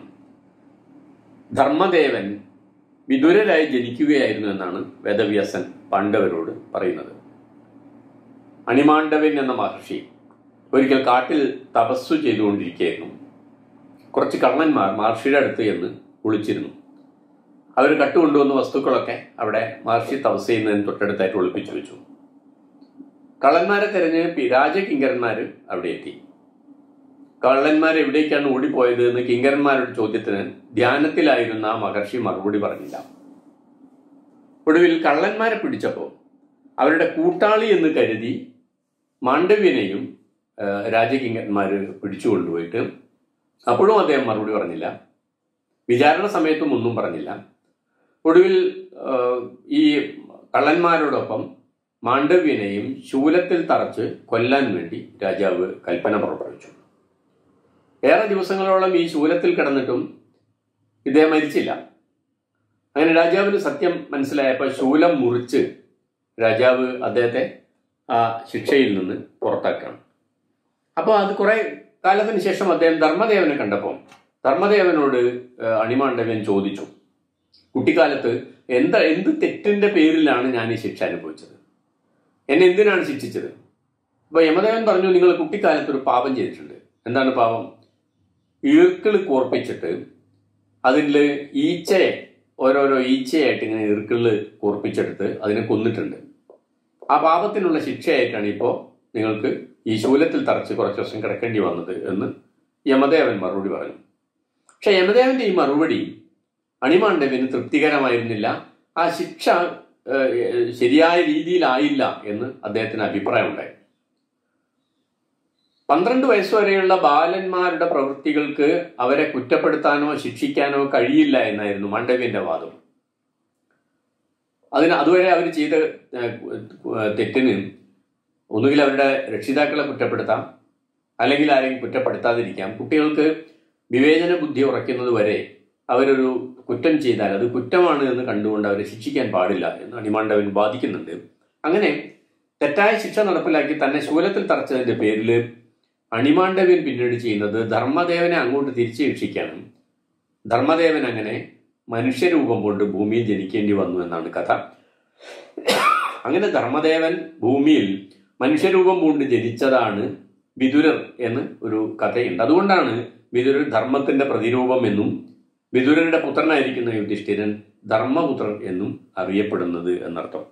ധർമ്മദേവൻ വിദുരരായി ജനിക്കുകയായിരുന്നു എന്നാണ് വേദവ്യാസൻ പാണ്ഡവരോട് പറയുന്നത് അണിമാണ്ഡവൻ എന്ന മഹർഷി ഒരിക്കൽ കാട്ടിൽ തപസ്സു ചെയ്തുകൊണ്ടിരിക്കുകയായിരുന്നു കുറച്ച് കള്ളന്മാർ മഹർഷിയുടെ അടുത്ത് എന്ന് വിളിച്ചിരുന്നു അവർ കട്ടുകൊണ്ടുവന്ന വസ്തുക്കളൊക്കെ അവിടെ മഹർഷി തപസ് ചെയ്യുന്നതിന് തൊട്ടടുത്തായിട്ട് ഒളിപ്പിച്ചു വെച്ചു കള്ളന്മാരെ തെരഞ്ഞ് പി- രാജകിങ്കരന്മാര് അവിടെ എത്തി കള്ളന്മാർ എവിടേക്കാണ് ഓടിപ്പോയത് എന്ന് കിങ്കരന്മാരുടെ ചോദ്യത്തിന് ധ്യാനത്തിലായിരുന്ന ആ മഹർഷി മറുപടി പറഞ്ഞില്ല ഒടുവിൽ കള്ളന്മാരെ പിടിച്ചപ്പോൾ അവരുടെ കൂട്ടാളി എന്ന് കരുതി മാണ്ഡവ്യനെയും ആ, രാജകിങ്കരന്മാര് പിടിച്ചു കൊണ്ടുപോയിട്ട് അപ്പോഴും അദ്ദേഹം മറുപടി പറഞ്ഞില്ല വിചാരണ സമയത്തും ഒന്നും പറഞ്ഞില്ല ഒടുവിൽ ആ, ഈ കള്ളന്മാരോടൊപ്പം മാണ്ഡവ്യനെയും ശൂലത്തിൽ തറച്ച് കൊല്ലാൻ വേണ്ടി രാജാവ് കൽപ്പന പുറപ്പെടുവിച്ചു ഏറെ ദിവസങ്ങളോളം ഈ ശൂലത്തിൽ കിടന്നിട്ടും ഇദ്ദേഹം മരിച്ചില്ല അങ്ങനെ രാജാവിന് സത്യം മനസ്സിലായപ്പോൾ ശൂലം മുറിച്ച് രാജാവ് അദ്ദേഹത്തെ ആ ശിക്ഷയിൽ നിന്ന് പുറത്താക്കണം അപ്പോൾ അത് കുറെ കാലത്തിന് ശേഷം അദ്ദേഹം ധർമ്മദേവനെ കണ്ടപ്പോൾ ധർമ്മദേവനോട് ഏഹ്, അണിമാണ്ഡവൻ ചോദിച്ചു കുട്ടിക്കാലത്ത് എന്താ എന്ത് തെറ്റിന്റെ പേരിലാണ് ഞാൻ ഈ ശിക്ഷ അനുഭവിച്ചത് എന്നെ എന്തിനാണ് ശിക്ഷിച്ചത് അപ്പൊ യമദേവൻ പറഞ്ഞു നിങ്ങൾ കുട്ടിക്കാലത്ത് ഒരു പാപം ചെയ്തിട്ടുണ്ട് എന്താണ് പാപം ഈർക്കിൾ കോർപ്പിച്ചിട്ട് അതിൽ ഈച്ചയെ ഓരോരോ ഈച്ചയായിട്ട് ഇങ്ങനെ ഈർക്കിളിൽ കോർപ്പിച്ചെടുത്ത് അതിനെ കൊന്നിട്ടുണ്ട് ആ പാപത്തിനുള്ള ശിക്ഷയായിട്ടാണ് ഇപ്പോൾ നിങ്ങൾക്ക് ഈ ശൂലത്തിൽ തറച്ച് കുറച്ച് ദിവസം കിടക്കേണ്ടി വന്നത് എന്ന് യമദേവൻ മറുപടി പറഞ്ഞു പക്ഷെ യമദേവന്റെ ഈ മറുപടി അണിമാണ്ഡവന് തൃപ്തികരമായിരുന്നില്ല ആ ശിക്ഷ ഏഹ്, ശരിയായ രീതിയിലായില്ല എന്ന് അദ്ദേഹത്തിന് അഭിപ്രായമുണ്ടായി പന്ത്രണ്ട് വയസ്സ് വരെയുള്ള ബാലന്മാരുടെ പ്രവൃത്തികൾക്ക് അവരെ കുറ്റപ്പെടുത്താനോ ശിക്ഷിക്കാനോ കഴിയില്ല എന്നായിരുന്നു മാണ്ഡവ്യന്റെ വാദം അതിന് അതുവരെ അവർ ചെയ്ത ഏഹ്, തെറ്റിന് ഒന്നുകിൽ അവരുടെ രക്ഷിതാക്കളെ കുറ്റപ്പെടുത്താം അല്ലെങ്കിൽ ആരെയും കുറ്റപ്പെടുത്താതിരിക്കാം കുട്ടികൾക്ക് വിവേചന ബുദ്ധി ഉറയ്ക്കുന്നത് വരെ അവരൊരു കുറ്റം ചെയ്താൽ അത് കുറ്റമാണ് എന്ന് കണ്ടുകൊണ്ട് അവരെ ശിക്ഷിക്കാൻ പാടില്ല എന്ന് അണിമാണ്ഡവൻ വാദിക്കുന്നുണ്ട് അങ്ങനെ തെറ്റായ ശിക്ഷ നടപ്പിലാക്കി തന്നെ ശൂലത്തിൽ തറച്ചതിന്റെ പേരിൽ അണിമാണ്ഡവൻ പിന്നീട് ചെയ്യുന്നത് ധർമ്മദേവനെ അങ്ങോട്ട് തിരിച്ചു ശിക്ഷിക്കാനും ധർമ്മദേവൻ അങ്ങനെ മനുഷ്യരൂപം കൊണ്ട് ഭൂമിയിൽ ജനിക്കേണ്ടി വന്നു എന്നാണ് കഥ അങ്ങനെ ധർമ്മദേവൻ ഭൂമിയിൽ മനുഷ്യരൂപം കൊണ്ട് ജനിച്ചതാണ് വിതുരർ എന്ന് ഒരു കഥയുണ്ട് അതുകൊണ്ടാണ് വിതുരർ ധർമ്മത്തിന്റെ പ്രതിരൂപം എന്നും വിതുരരുടെ പുത്രനായിരിക്കുന്ന യുധിഷ്ഠിരൻ ധർമ്മപുത്രൻ എന്നും അറിയപ്പെടുന്നത് എന്നർത്ഥം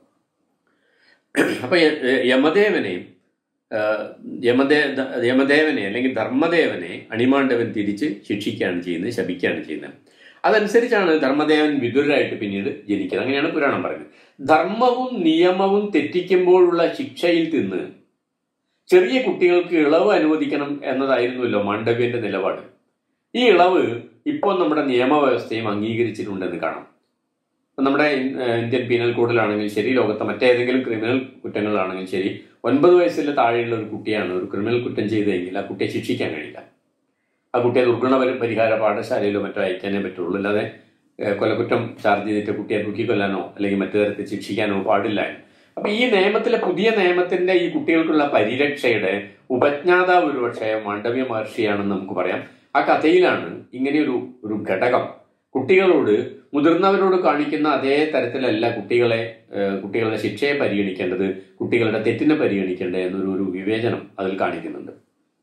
അപ്പൊ യ- യമദേവനെ ആ, യമദേ ധ- യമദേവനെ അല്ലെങ്കിൽ ധർമ്മദേവനെ അണിമാണ്ഡവൻ തിരിച്ച് ശിക്ഷിക്കുകയാണ് ചെയ്യുന്നത് ശപിക്കുകയാണ് ചെയ്യുന്നത് അതനുസരിച്ചാണ് ധർമ്മദേവൻ വിതുരായിട്ട് പിന്നീട് ജനിക്കുന്നത് അങ്ങനെയാണ് പുരാണം പറയുന്നത് ധർമ്മവും നിയമവും തെറ്റിക്കുമ്പോഴുള്ള ശിക്ഷയിൽ നിന്ന് ചെറിയ കുട്ടികൾക്ക് ഇളവ് അനുവദിക്കണം എന്നതായിരുന്നല്ലോ മാണ്ഡവ്യന്റെ നിലപാട് ഈ ഇളവ് ഇപ്പോൾ നമ്മുടെ നിയമവ്യവസ്ഥയും അംഗീകരിച്ചിട്ടുണ്ടെന്ന് കാണാം ഇപ്പൊ നമ്മുടെ ഇൻ- ഏഹ് ഇന്ത്യൻ പീനൽ കോഡിലാണെങ്കിൽ ശരി ലോകത്തെ മറ്റേതെങ്കിലും ക്രിമിനൽ കുറ്റങ്ങളാണെങ്കിൽ ശരി ഒൻപത് വയസ്സിൽ താഴെയുള്ള ഒരു കുട്ടിയാണ് ഒരു ക്രിമിനൽ കുറ്റം ചെയ്തതെങ്കിൽ ആ കുട്ടിയെ ശിക്ഷിക്കാൻ കഴിയില്ല ആ കുട്ടിയെ ദുർഗുണ പരി- പരിഹാര പാഠശാലയിലോ മറ്റോ അയക്കാനേ പറ്റുള്ളൂ അല്ലാതെ ഏഹ് കൊലക്കുറ്റം ചാർജ് ചെയ്തിട്ട് കുട്ടിയെ തൂക്കിക്കൊല്ലാനോ അല്ലെങ്കിൽ മറ്റു തരത്തിൽ ശിക്ഷിക്കാനോ പാടില്ല അപ്പൊ ഈ നിയമത്തിലെ പുതിയ നിയമത്തിന്റെ ഈ കുട്ടികൾക്കുള്ള പരിരക്ഷയുടെ ഉപജ്ഞാതാവ് ഒരുപക്ഷെ മാണ്ഡവ്യ മഹർഷിയാണെന്ന് നമുക്ക് പറയാം ആ കഥയിലാണ് ഇങ്ങനെയൊരു ഒരു ഘടകം കുട്ടികളോട് മുതിർന്നവരോട് കാണിക്കുന്ന അതേ തരത്തിലല്ല കുട്ടികളെ ഏഹ് കുട്ടികളുടെ ശിക്ഷയെ പരിഗണിക്കേണ്ടത് കുട്ടികളുടെ തെറ്റിനെ പരിഗണിക്കേണ്ടത് എന്നൊരു ഒരു വിവേചനം അതിൽ കാണിക്കുന്നുണ്ട്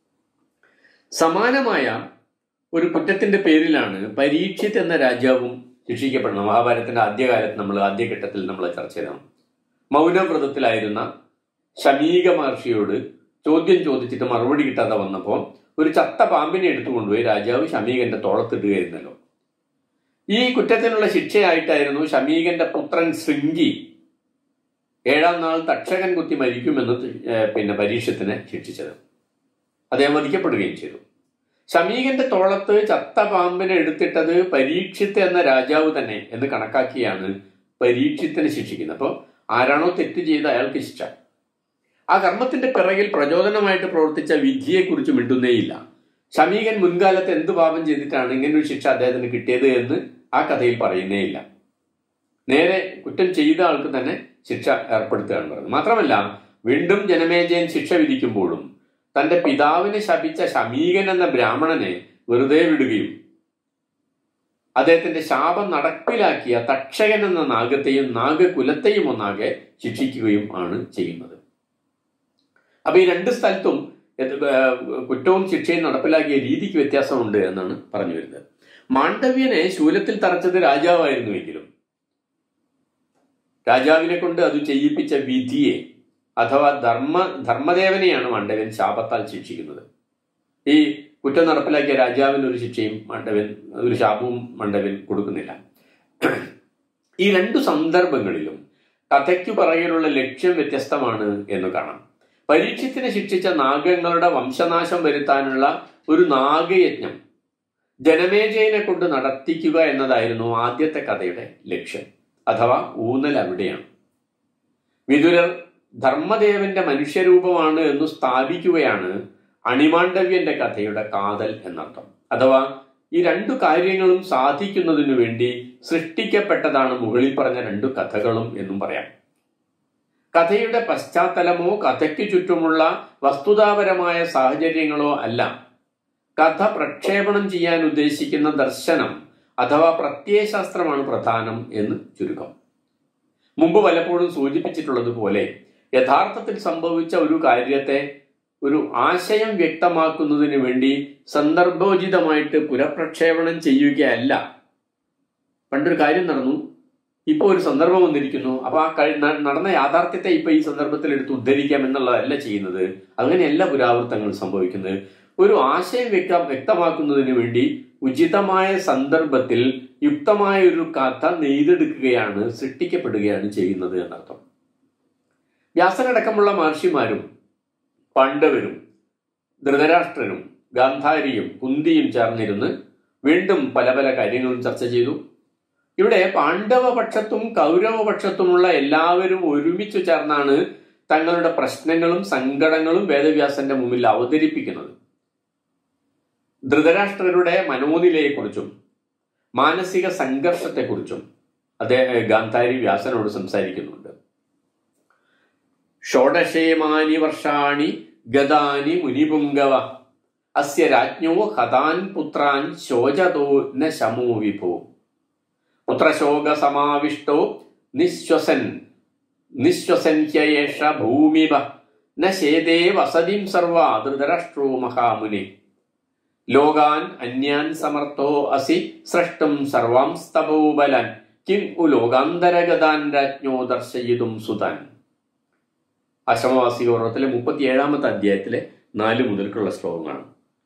സമാനമായ ഒരു കുറ്റത്തിന്റെ പേരിലാണ് പരീക്ഷിത് എന്ന രാജാവും ശിക്ഷിക്കപ്പെടുന്നത് മഹാഭാരതത്തിന്റെ ആദ്യകാലത്ത് നമ്മൾ ആദ്യഘട്ടത്തിൽ നമ്മൾ ചർച്ച ചെയ്തതാണ് മൗനവ്രതത്തിലായിരുന്ന ശമീക മഹർഷിയോട് ചോദ്യം ചോദിച്ചിട്ട് മറുപടി കിട്ടാതെ വന്നപ്പോൾ ഒരു ചത്ത പാമ്പിനെ എടുത്തുകൊണ്ടുപോയി രാജാവ് ശമീകന്റെ തോളത്തിടുകയായിരുന്നല്ലോ ഈ കുറ്റത്തിനുള്ള ശിക്ഷയായിട്ടായിരുന്നു ശമീകന്റെ പുത്രൻ ശൃംഗി ഏഴാം നാൾ തക്ഷകൻ കുത്തി മരിക്കുമെന്ന് ഏഹ് പിന്നെ പരീക്ഷത്തിനെ ശിക്ഷിച്ചത് അദ്ദേഹം വധിക്കപ്പെടുകയും ചെയ്തു ശമീകന്റെ തോളത്ത് ചത്ത പാമ്പിനെ എടുത്തിട്ടത് പരീക്ഷിത്ത് എന്ന രാജാവ് തന്നെ എന്ന് കണക്കാക്കിയാണ് പരീക്ഷത്തിനെ ശിക്ഷിക്കുന്നത് അപ്പോൾ ആരാണോ തെറ്റ് ചെയ്ത അയാൾക്ക് ശിക്ഷ ആ കർമ്മത്തിന്റെ പിറകിൽ പ്രചോദനമായിട്ട് പ്രവർത്തിച്ച വിധിയെക്കുറിച്ച് മിണ്ടുന്നേയില്ല ശമീകൻ മുൻകാലത്ത് എന്ത് പാപം ചെയ്തിട്ടാണ് ഇങ്ങനെ ഒരു ശിക്ഷ അദ്ദേഹത്തിന് കിട്ടിയത് എന്ന് ആ കഥയിൽ പറയുന്നേയില്ല നേരെ കുറ്റം ചെയ്ത ആൾക്ക് തന്നെ ശിക്ഷ ഏർപ്പെടുത്തുകയാണ് പറയുന്നത് മാത്രമല്ല വീണ്ടും ജനമേജയൻ ശിക്ഷ വിധിക്കുമ്പോഴും തന്റെ പിതാവിനെ ശപിച്ച ശമീകൻ എന്ന ബ്രാഹ്മണനെ വെറുതെ വിടുകയും അദ്ദേഹത്തിന്റെ ശാപം നടപ്പിലാക്കിയ തക്ഷകൻ എന്ന നാഗത്തെയും നാഗകുലത്തെയും ഒന്നാകെ ശിക്ഷിക്കുകയും ആണ് ചെയ്യുന്നത് അപ്പൊ ഈ രണ്ട് സ്ഥലത്തും ഇത് ഏർ കുറ്റവും ശിക്ഷയും നടപ്പിലാക്കിയ രീതിക്ക് വ്യത്യാസമുണ്ട് എന്നാണ് പറഞ്ഞു വരുന്നത് മാണ്ഡവ്യനെ ശൂലത്തിൽ തറച്ചത് രാജാവായിരുന്നുവെങ്കിലും രാജാവിനെ കൊണ്ട് അത് ചെയ്യിപ്പിച്ച വിധിയെ അഥവാ ധർമ്മ ധർമ്മദേവനെയാണ് മണ്ഡവൻ ശാപത്താൽ ശിക്ഷിക്കുന്നത് ഈ കുറ്റം നടപ്പിലാക്കിയ രാജാവിന് ഒരു ശിക്ഷയും മണ്ഡവൻ ഒരു ശാപവും മണ്ഡവൻ കൊടുക്കുന്നില്ല ഈ രണ്ടു സന്ദർഭങ്ങളിലും കഥയ്ക്കു പറയലുള്ള ലക്ഷ്യം വ്യത്യസ്തമാണ് എന്ന് കാണാം പരീക്ഷത്തിനെ ശിക്ഷിച്ച നാഗങ്ങളുടെ വംശനാശം വരുത്താനുള്ള ഒരു നാഗയജ്ഞം ജനമേജയനെ കൊണ്ട് നടത്തിക്കുക എന്നതായിരുന്നു ആദ്യത്തെ കഥയുടെ ലക്ഷ്യം അഥവാ ഊന്നൽ അവിടെയാണ് വിതുരർ ധർമ്മദേവന്റെ മനുഷ്യരൂപമാണ് എന്ന് സ്ഥാപിക്കുകയാണ് അണിമാണ്ഡവ്യന്റെ കഥയുടെ കാതൽ എന്നർത്ഥം അഥവാ ഈ രണ്ടു കാര്യങ്ങളും സാധിക്കുന്നതിനു വേണ്ടി സൃഷ്ടിക്കപ്പെട്ടതാണ് മുകളിൽ പറഞ്ഞ രണ്ടു കഥകളും എന്നും പറയാം കഥയുടെ പശ്ചാത്തലമോ കഥയ്ക്ക് ചുറ്റുമുള്ള വസ്തുതാപരമായ സാഹചര്യങ്ങളോ അല്ല കഥ പ്രക്ഷേപണം ചെയ്യാൻ ഉദ്ദേശിക്കുന്ന ദർശനം അഥവാ പ്രത്യയശാസ്ത്രമാണ് പ്രധാനം എന്ന് ചുരുക്കം മുമ്പ് പലപ്പോഴും സൂചിപ്പിച്ചിട്ടുള്ളതുപോലെ യഥാർത്ഥത്തിൽ സംഭവിച്ച ഒരു കാര്യത്തെ ഒരു ആശയം വ്യക്തമാക്കുന്നതിന് വേണ്ടി സന്ദർഭോചിതമായിട്ട് പുനഃപ്രക്ഷേപണം ചെയ്യുകയല്ല പണ്ടൊരു കാര്യം നടന്നു ഇപ്പൊ ഒരു സന്ദർഭം വന്നിരിക്കുന്നു അപ്പൊ ആ കഴി ന- നടന്ന യാഥാർത്ഥ്യത്തെ ഇപ്പൊ ഈ സന്ദർഭത്തിൽ എടുത്ത് ഉദ്ധരിക്കാം എന്നുള്ളതല്ല ചെയ്യുന്നത് അങ്ങനെയല്ല പുരാവൃത്തങ്ങൾ സംഭവിക്കുന്നത് ഒരു ആശയം വ്യക്ത വ്യക്തമാക്കുന്നതിന് വേണ്ടി ഉചിതമായ സന്ദർഭത്തിൽ യുക്തമായ ഒരു കഥ നെയ്തെടുക്കുകയാണ് സൃഷ്ടിക്കപ്പെടുകയാണ് ചെയ്യുന്നത് എന്നർത്ഥം വ്യാസനടക്കമുള്ള മഹർഷിമാരും പാണ്ഡവരും ധൃതരാഷ്ട്രനും ഗാന്ധാരിയും കുന്തിയും ചേർന്നിരുന്ന് വീണ്ടും പല പല കാര്യങ്ങളും ചർച്ച ചെയ്തു ഇവിടെ പാണ്ഡവപക്ഷത്തും കൗരവപക്ഷത്തുമുള്ള എല്ലാവരും ഒരുമിച്ച് ചേർന്നാണ് തങ്ങളുടെ പ്രശ്നങ്ങളും സങ്കടങ്ങളും വേദവ്യാസന്റെ മുമ്പിൽ അവതരിപ്പിക്കുന്നത് ധൃതരാഷ്ട്രരുടെ മനോനിലയെക്കുറിച്ചും മാനസിക സംഘർഷത്തെക്കുറിച്ചും അദ്ദേഹം ഗാന്ധാരി വ്യാസനോട് സംസാരിക്കുന്നുണ്ട് ഷോഡശേമാനി വർഷാണി ഗതാനി മുനിപുങ്കവ അസ്യ രാജ്ഞോ ഹതാൻ പുത്രാൻ ശോചതോ ന ശമോ വിഭോ പുത്രശോക സമാവിഷ്ടോ നിശ്വസൻ നിശ്വസൻഹ്യേഷ ഭൂമിവ ന ശേതേ വസതിം സർവാ ധൃതരാഷ്ട്രോ മഹാമുനി ലോകാൻ അന്യാൻ സമർത്ഥോ അസി സൃഷ്ടും സർവാം സ്തഭോബലൻ കിം ഉ ലോകാന്തരഗതാൻ രാജ്ഞോ ദർശയിതും സുതാൻ അശമവാസി ഓർമ്മത്തിലെ മുപ്പത്തിയേഴാമത്തെ അധ്യായത്തിലെ നാല് മുതൽക്കുള്ള ശ്ലോകങ്ങളാണ്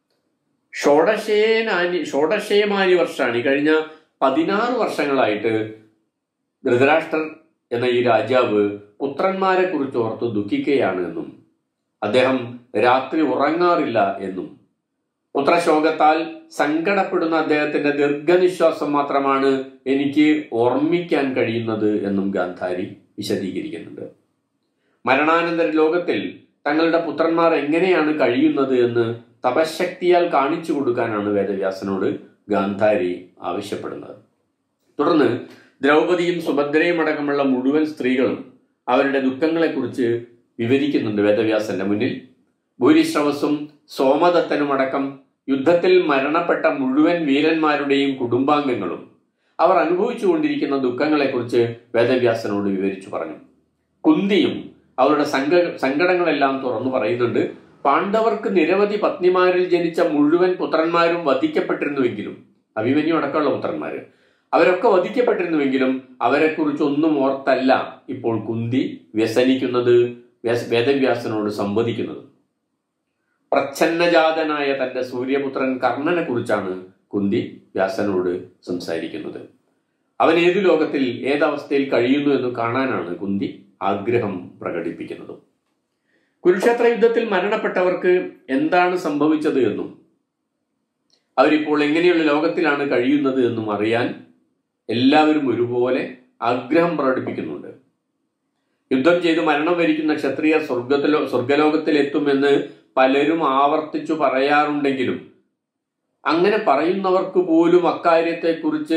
ഷോഡശേനാനി ഷോഡശേമാനി വർഷമാണ് ഈ കഴിഞ്ഞ പതിനാറ് വർഷങ്ങളായിട്ട് ധൃതരാഷ്ട്രർ എന്ന ഈ രാജാവ് പുത്രന്മാരെ കുറിച്ച് ഓർത്ത് ദുഃഖിക്കുകയാണ് എന്നും അദ്ദേഹം രാത്രി ഉറങ്ങാറില്ല എന്നും പുത്രശോകത്താൽ സങ്കടപ്പെടുന്ന അദ്ദേഹത്തിന്റെ ദീർഘനിശ്വാസം മാത്രമാണ് എനിക്ക് ഓർമ്മിക്കാൻ കഴിയുന്നത് എന്നും ഗാന്ധാരി വിശദീകരിക്കുന്നുണ്ട് മരണാനന്തര ലോകത്തിൽ തങ്ങളുടെ പുത്രന്മാർ എങ്ങനെയാണ് കഴിയുന്നത് എന്ന് തപശക്തിയാൽ കാണിച്ചു കൊടുക്കാനാണ് വേദവ്യാസനോട് ഗാന്ധാരി ആവശ്യപ്പെടുന്നത് തുടർന്ന് ദ്രൗപദിയും സുഭദ്രയും അടക്കമുള്ള മുഴുവൻ സ്ത്രീകളും അവരുടെ ദുഃഖങ്ങളെക്കുറിച്ച് വിവരിക്കുന്നുണ്ട് വേദവ്യാസന്റെ മുന്നിൽ ഭൂരിശ്രവസും സോമദത്തനുമടക്കം യുദ്ധത്തിൽ മരണപ്പെട്ട മുഴുവൻ വീരന്മാരുടെയും കുടുംബാംഗങ്ങളും അവർ അനുഭവിച്ചുകൊണ്ടിരിക്കുന്ന ദുഃഖങ്ങളെക്കുറിച്ച് വേദവ്യാസനോട് വിവരിച്ചു പറഞ്ഞു കുന്തിയും അവരുടെ സംഘ സങ്കടങ്ങളെല്ലാം തുറന്നു പറയുന്നുണ്ട് പാണ്ഡവർക്ക് നിരവധി പത്നിമാരിൽ ജനിച്ച മുഴുവൻ പുത്രന്മാരും വധിക്കപ്പെട്ടിരുന്നുവെങ്കിലും അഭിമന്യു അടക്കമുള്ള പുത്രന്മാര് അവരൊക്കെ വധിക്കപ്പെട്ടിരുന്നുവെങ്കിലും അവരെക്കുറിച്ച് ഒന്നും ഓർത്തല്ല ഇപ്പോൾ കുന്തി വ്യസനിക്കുന്നത് വ്യാസ- വേദവ്യാസനോട് സംവദിക്കുന്നത് പ്രച്ഛന്നജാതനായ തന്റെ സൂര്യപുത്രൻ കർണനെ കുറിച്ചാണ് കുന്തി വ്യാസനോട് സംസാരിക്കുന്നത് അവൻ ഏതു ലോകത്തിൽ ഏതവസ്ഥയിൽ കഴിയുന്നു എന്ന് കാണാനാണ് കുന്തി ആഗ്രഹം പ്രകടിപ്പിക്കുന്നത് കുരുക്ഷേത്ര യുദ്ധത്തിൽ മരണപ്പെട്ടവർക്ക് എന്താണ് സംഭവിച്ചത് എന്നും അവരിപ്പോൾ എങ്ങനെയുള്ള ലോകത്തിലാണ് കഴിയുന്നത് എന്നും അറിയാൻ എല്ലാവരും ഒരുപോലെ ആഗ്രഹം പ്രകടിപ്പിക്കുന്നുണ്ട് യുദ്ധം ചെയ്ത് മരണം വരിക്കുന്ന ക്ഷത്രിയ സ്വർഗത്തിലോ സ്വർഗലോകത്തിൽ എത്തുമെന്ന് പലരും ആവർത്തിച്ചു പറയാറുണ്ടെങ്കിലും അങ്ങനെ പറയുന്നവർക്ക് പോലും അക്കാര്യത്തെക്കുറിച്ച്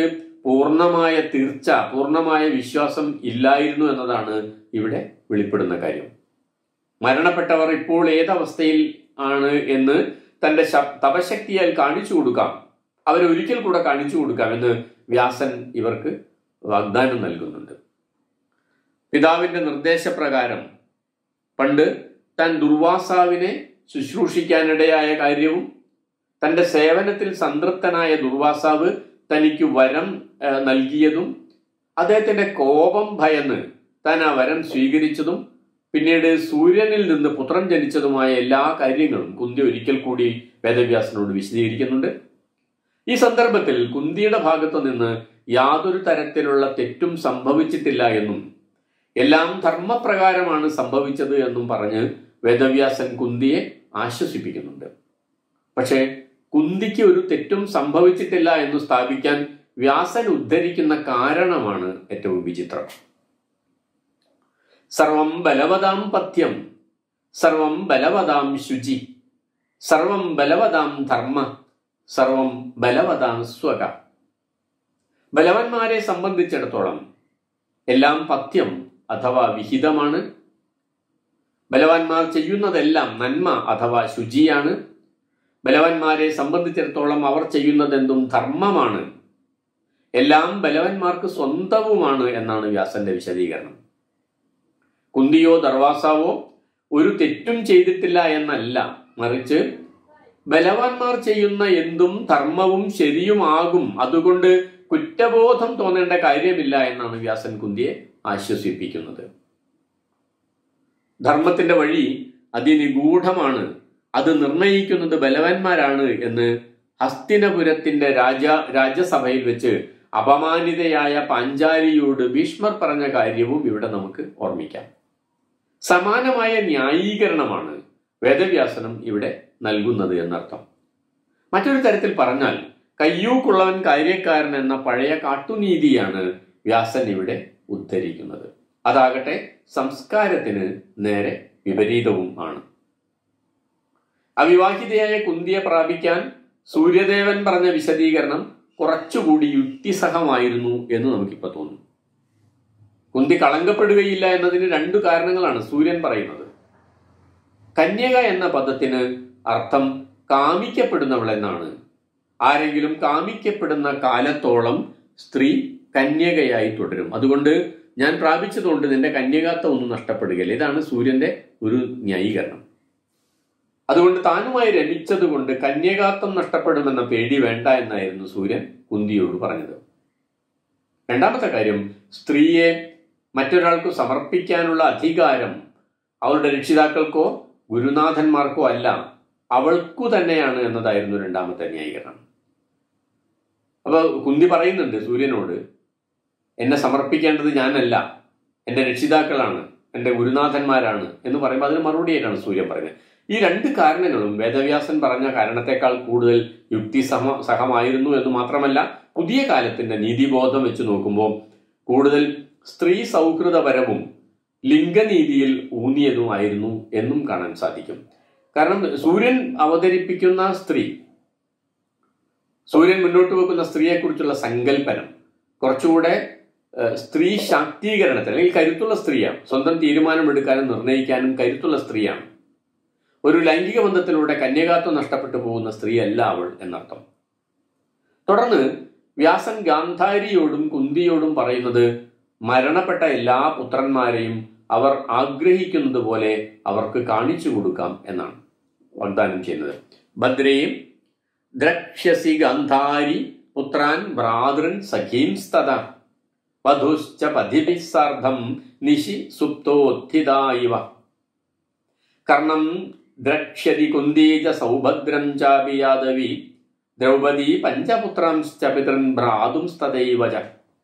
പൂർണ്ണമായ തീർച്ച പൂർണ്ണമായ വിശ്വാസം ഇല്ലായിരുന്നു എന്നതാണ് ഇവിടെ വെളിപ്പെടുന്ന കാര്യം മരണപ്പെട്ടവർ ഇപ്പോൾ ഏതവസ്ഥയിൽ ആണ് എന്ന് തന്റെ ശ- തപശക്തിയാൽ കാണിച്ചു കൊടുക്കാം അവരെ ഒരിക്കൽ കൂടെ കാണിച്ചു കൊടുക്കാം എന്ന് വ്യാസൻ ഇവർക്ക് വാഗ്ദാനം നൽകുന്നുണ്ട് പിതാവിന്റെ നിർദ്ദേശപ്രകാരം പണ്ട് താൻ ദുർവാസാവിനെ ശുശ്രൂഷിക്കാനിടയായ കാര്യവും തന്റെ സേവനത്തിൽ സംതൃപ്തനായ ദുർവാസാവ് തനിക്ക് വരം ആ, നൽകിയതും അദ്ദേഹത്തിന്റെ കോപം ഭയന്ന് താൻ ആ വരം സ്വീകരിച്ചതും പിന്നീട് സൂര്യനിൽ നിന്ന് പുത്രൻ ജനിച്ചതുമായ എല്ലാ കാര്യങ്ങളും കുന്തി ഒരിക്കൽ കൂടി വേദവ്യാസനോട് വിശദീകരിക്കുന്നുണ്ട് ഈ സന്ദർഭത്തിൽ കുന്തിയുടെ ഭാഗത്തു നിന്ന് യാതൊരു തരത്തിലുള്ള തെറ്റും സംഭവിച്ചിട്ടില്ല എന്നും എല്ലാം ധർമ്മപ്രകാരമാണ് സംഭവിച്ചത് എന്നും പറഞ്ഞ് വേദവ്യാസൻ കുന്തിയെ ആശ്വസിപ്പിക്കുന്നുണ്ട് പക്ഷേ കുന്തിക്ക് ഒരു തെറ്റും സംഭവിച്ചിട്ടില്ല എന്ന് സ്ഥാപിക്കാൻ വ്യാസൻ ഉദ്ധരിക്കുന്ന കാരണമാണ് ഏറ്റവും വിചിത്രം സർവം ബലവതാം പഥ്യം സർവം ബലവതാം ശുചി സർവം ബലവതാം ധർമ്മ സർവം ബലവതാം സ്വക ബലവന്മാരെ സംബന്ധിച്ചിടത്തോളം എല്ലാം പഥ്യം അഥവാ വിഹിതമാണ് ബലവാന്മാർ ചെയ്യുന്നതെല്ലാം നന്മ അഥവാ ശുചിയാണ് ബലവാന്മാരെ സംബന്ധിച്ചിടത്തോളം അവർ ചെയ്യുന്നതെന്തും ധർമ്മമാണ് എല്ലാം ബലവന്മാർക്ക് സ്വന്തവുമാണ് എന്നാണ് വ്യാസന്റെ വിശദീകരണം കുന്തിയോ ദർവാസാവോ ഒരു തെറ്റും ചെയ്തിട്ടില്ല എന്നല്ല മറിച്ച് ബലവാന്മാർ ചെയ്യുന്ന എന്തും ധർമ്മവും ശരിയുമാകും അതുകൊണ്ട് കുറ്റബോധം തോന്നേണ്ട കാര്യമില്ല എന്നാണ് വ്യാസൻ കുന്തിയെ ആശ്വസിപ്പിക്കുന്നത് ധർമ്മത്തിന്റെ വഴി അതിനിഗൂഢമാണ് അത് നിർണയിക്കുന്നത് ബലവാന്മാരാണ് എന്ന് ഹസ്തിനപുരത്തിന്റെ രാജ രാജ്യസഭയിൽ വെച്ച് അപമാനിതയായ പാഞ്ചാലിയോട് ഭീഷ്മർ പറഞ്ഞ കാര്യവും ഇവിടെ നമുക്ക് ഓർമ്മിക്കാം സമാനമായ ന്യായീകരണമാണ് വേദവ്യാസനം ഇവിടെ നൽകുന്നത് എന്നർത്ഥം മറ്റൊരു തരത്തിൽ പറഞ്ഞാൽ കയ്യൂക്കുള്ളവൻ കാര്യക്കാരൻ എന്ന പഴയ കാട്ടുനീതിയാണ് വ്യാസൻ ഇവിടെ ഉദ്ധരിക്കുന്നത് അതാകട്ടെ സംസ്കാരത്തിന് നേരെ വിപരീതവും ആണ് അവിവാഹിതയായ കുന്തിയെ പ്രാപിക്കാൻ സൂര്യദേവൻ പറഞ്ഞ വിശദീകരണം കുറച്ചുകൂടി യുക്തിസഹമായിരുന്നു എന്ന് നമുക്കിപ്പോ തോന്നും കുന്തി കളങ്കപ്പെടുകയില്ല എന്നതിന് രണ്ടു കാരണങ്ങളാണ് സൂര്യൻ പറയുന്നത് കന്യക എന്ന പദത്തിന് അർത്ഥം കാമിക്കപ്പെടുന്നവൾ എന്നാണ് ആരെങ്കിലും കാമിക്കപ്പെടുന്ന കാലത്തോളം സ്ത്രീ കന്യകയായി തുടരും അതുകൊണ്ട് ഞാൻ പ്രാപിച്ചതുകൊണ്ട് നിന്റെ കന്യകാത്വം ഒന്നും നഷ്ടപ്പെടുകയില്ല ഇതാണ് സൂര്യന്റെ ഒരു ന്യായീകരണം അതുകൊണ്ട് താനുമായി രമിച്ചത് കൊണ്ട് കന്യകാത്വം നഷ്ടപ്പെടുമെന്ന പേടി വേണ്ട എന്നായിരുന്നു സൂര്യൻ കുന്തിയോട് പറഞ്ഞത് രണ്ടാമത്തെ കാര്യം സ്ത്രീയെ മറ്റൊരാൾക്ക് സമർപ്പിക്കാനുള്ള അധികാരം അവളുടെ രക്ഷിതാക്കൾക്കോ ഗുരുനാഥന്മാർക്കോ അല്ല അവൾക്കു തന്നെയാണ് എന്നതായിരുന്നു രണ്ടാമത്തെ ന്യായീകരണം അപ്പൊ കുന്തി പറയുന്നുണ്ട് സൂര്യനോട് എന്നെ സമർപ്പിക്കേണ്ടത് ഞാനല്ല എന്റെ രക്ഷിതാക്കളാണ് എന്റെ ഗുരുനാഥന്മാരാണ് എന്ന് പറയുമ്പോൾ അതിന് മറുപടിയായിട്ടാണ് സൂര്യൻ പറയുന്നത് ഈ രണ്ട് കാരണങ്ങളും വേദവ്യാസൻ പറഞ്ഞ കാരണത്തെക്കാൾ കൂടുതൽ യുക്തി സമ സഹമായിരുന്നു എന്ന് മാത്രമല്ല പുതിയ കാലത്തിന്റെ നീതിബോധം വെച്ച് നോക്കുമ്പോൾ കൂടുതൽ സ്ത്രീ സൗഹൃദപരവും ലിംഗനീതിയിൽ ഊന്നിയതുമായിരുന്നു എന്നും കാണാൻ സാധിക്കും കാരണം സൂര്യൻ അവതരിപ്പിക്കുന്ന സ്ത്രീ സൂര്യൻ മുന്നോട്ട് വെക്കുന്ന സ്ത്രീയെക്കുറിച്ചുള്ള സങ്കല്പനം കുറച്ചുകൂടെ ഏഹ്, സ്ത്രീ ശാക്തീകരണത്തിൽ അല്ലെങ്കിൽ കരുത്തുള്ള സ്ത്രീയാണ് സ്വന്തം തീരുമാനമെടുക്കാനും നിർണ്ണയിക്കാനും കരുത്തുള്ള സ്ത്രീയാണ് ഒരു ലൈംഗിക ബന്ധത്തിലൂടെ കന്യകാത്വം നഷ്ടപ്പെട്ടു പോകുന്ന സ്ത്രീയല്ല അവൾ എന്നർത്ഥം തുടർന്ന് വ്യാസൻ ഗാന്ധാരിയോടും കുന്തിയോടും പറയുന്നത് മരണപ്പെട്ട എല്ലാ പുത്രന്മാരെയും അവർ ആഗ്രഹിക്കുന്നത് പോലെ അവർക്ക് കാണിച്ചു കൊടുക്കാം എന്നാണ് വാഗ്ദാനം ചെയ്യുന്നത് ഭദ്രയും ദ്രക്ഷ്യസി ഗാന്ധാരി പുത്രാൻ ഭ്രാതൃൻ സഖീംസ്തത വധുശ്ച പഥിഭിസ്സാർദ്ധം നിശി സുപ്തോത്ഥിതാ ഇവ കർണം ദ്രക്ഷ്യതി കുന്ദീജ സൗഭദ്രം ചാപി യാദവി ദ്രൗപദി പഞ്ചപുത്രാംശ്ച പിതൃൻ ഭ്രാതുംസ്തദൈവ ച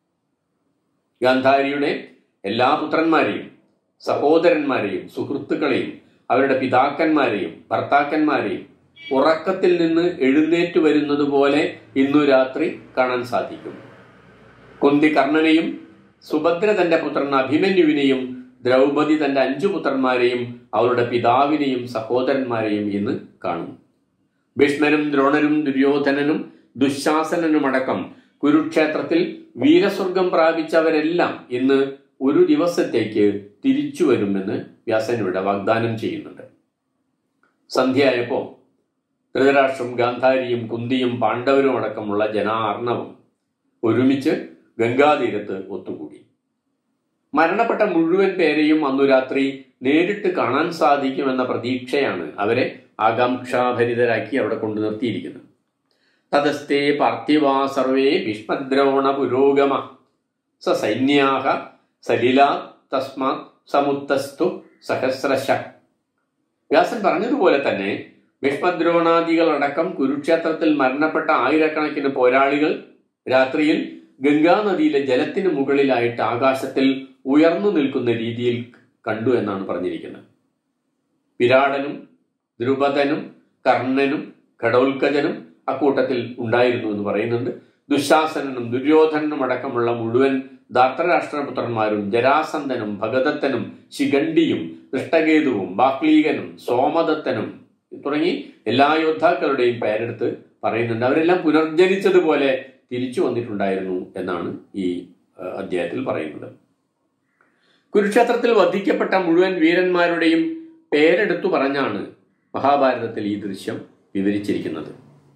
ഗാന്ധാരിയുടെ എല്ലാ പുത്രന്മാരെയും സഹോദരന്മാരെയും സുഹൃത്തുക്കളെയും അവരുടെ പിതാക്കന്മാരെയും ഭർത്താക്കന്മാരെയും ഉറക്കത്തിൽ നിന്ന് എഴുന്നേറ്റ് വരുന്നത് പോലെ ഇന്നു രാത്രി കാണാൻ സാധിക്കും കുന്തി കർണനെയും സുഭദ്ര തന്റെ പുത്രൻ അഭിമന്യുവിനെയും ദ്രൗപദി തന്റെ അഞ്ചു പുത്രന്മാരെയും അവരുടെ പിതാവിനെയും സഹോദരന്മാരെയും ഇന്ന് കാണും ഭീഷ്മരും ദ്രോണരും ദുര്യോധനനും ദുശാസനനുമടക്കം കുരുക്ഷേത്രത്തിൽ വീരസ്വർഗം പ്രാപിച്ചവരെല്ലാം ഇന്ന് ഒരു ദിവസത്തേക്ക് തിരിച്ചു വരുമെന്ന് വ്യാസൻ ഇവിടെ വാഗ്ദാനം ചെയ്യുന്നുണ്ട് സന്ധ്യയായപ്പോൾ ധൃതരാഷ്ട്രം ഗാന്ധാരിയും കുന്തിയും പാണ്ഡവരും അടക്കമുള്ള ജനാർണവം ഒരുമിച്ച് ഗംഗാതീരത്ത് ഒത്തുകൂടി മരണപ്പെട്ട മുഴുവൻ പേരെയും അന്നു രാത്രി നേരിട്ട് കാണാൻ സാധിക്കുമെന്ന പ്രതീക്ഷയാണ് അവരെ ആകാംക്ഷാഭരിതരാക്കി അവിടെ കൊണ്ടു നിർത്തിയിരിക്കുന്നത് തതസ്തേ പാർത്ഥിവാ സർവേ ഭീഷ്മദ്രോണ പുരോഗമ സ സൈന്യാഹ സലില തസ്മാത് സമുത്തസ്തു സഹസ്രശ വ്യാസൻ പറഞ്ഞതുപോലെ തന്നെ ഭീഷ്മദ്രോണാദികളടക്കം കുരുക്ഷേത്രത്തിൽ മരണപ്പെട്ട ആയിരക്കണക്കിന് പോരാളികൾ രാത്രിയിൽ ഗംഗാനദിയിലെ ജലത്തിന് മുകളിലായിട്ട് ആകാശത്തിൽ ഉയർന്നു നിൽക്കുന്ന രീതിയിൽ കണ്ടു എന്നാണ് പറഞ്ഞിരിക്കുന്നത് വിരാടനും ദ്രുപദനും കർണനും ഘടോൽക്കജനും അക്കൂട്ടത്തിൽ ഉണ്ടായിരുന്നു എന്ന് പറയുന്നുണ്ട് ദുശാസനനും ദുര്യോധനനും അടക്കമുള്ള മുഴുവൻ ധാർത്തരാഷ്ട്രപുത്രന്മാരും ജരാസന്ധനും ഭഗദത്തനും ശിഖണ്ഡിയും ദൃഷ്ടകേതുവും ബാക്ലീകനും സോമദത്തനും തുടങ്ങി എല്ലാ യോദ്ധാക്കളുടെയും പേരെടുത്ത് പറയുന്നുണ്ട് അവരെല്ലാം പുനർജനിച്ചതുപോലെ തിരിച്ചു വന്നിട്ടുണ്ടായിരുന്നു എന്നാണ് ഈ അഹ്, അധ്യായത്തിൽ പറയുന്നത് കുരുക്ഷേത്രത്തിൽ വധിക്കപ്പെട്ട മുഴുവൻ വീരന്മാരുടെയും പേരെടുത്തു പറഞ്ഞാണ് മഹാഭാരതത്തിൽ ഈ ദൃശ്യം വിവരിച്ചിരിക്കുന്നത്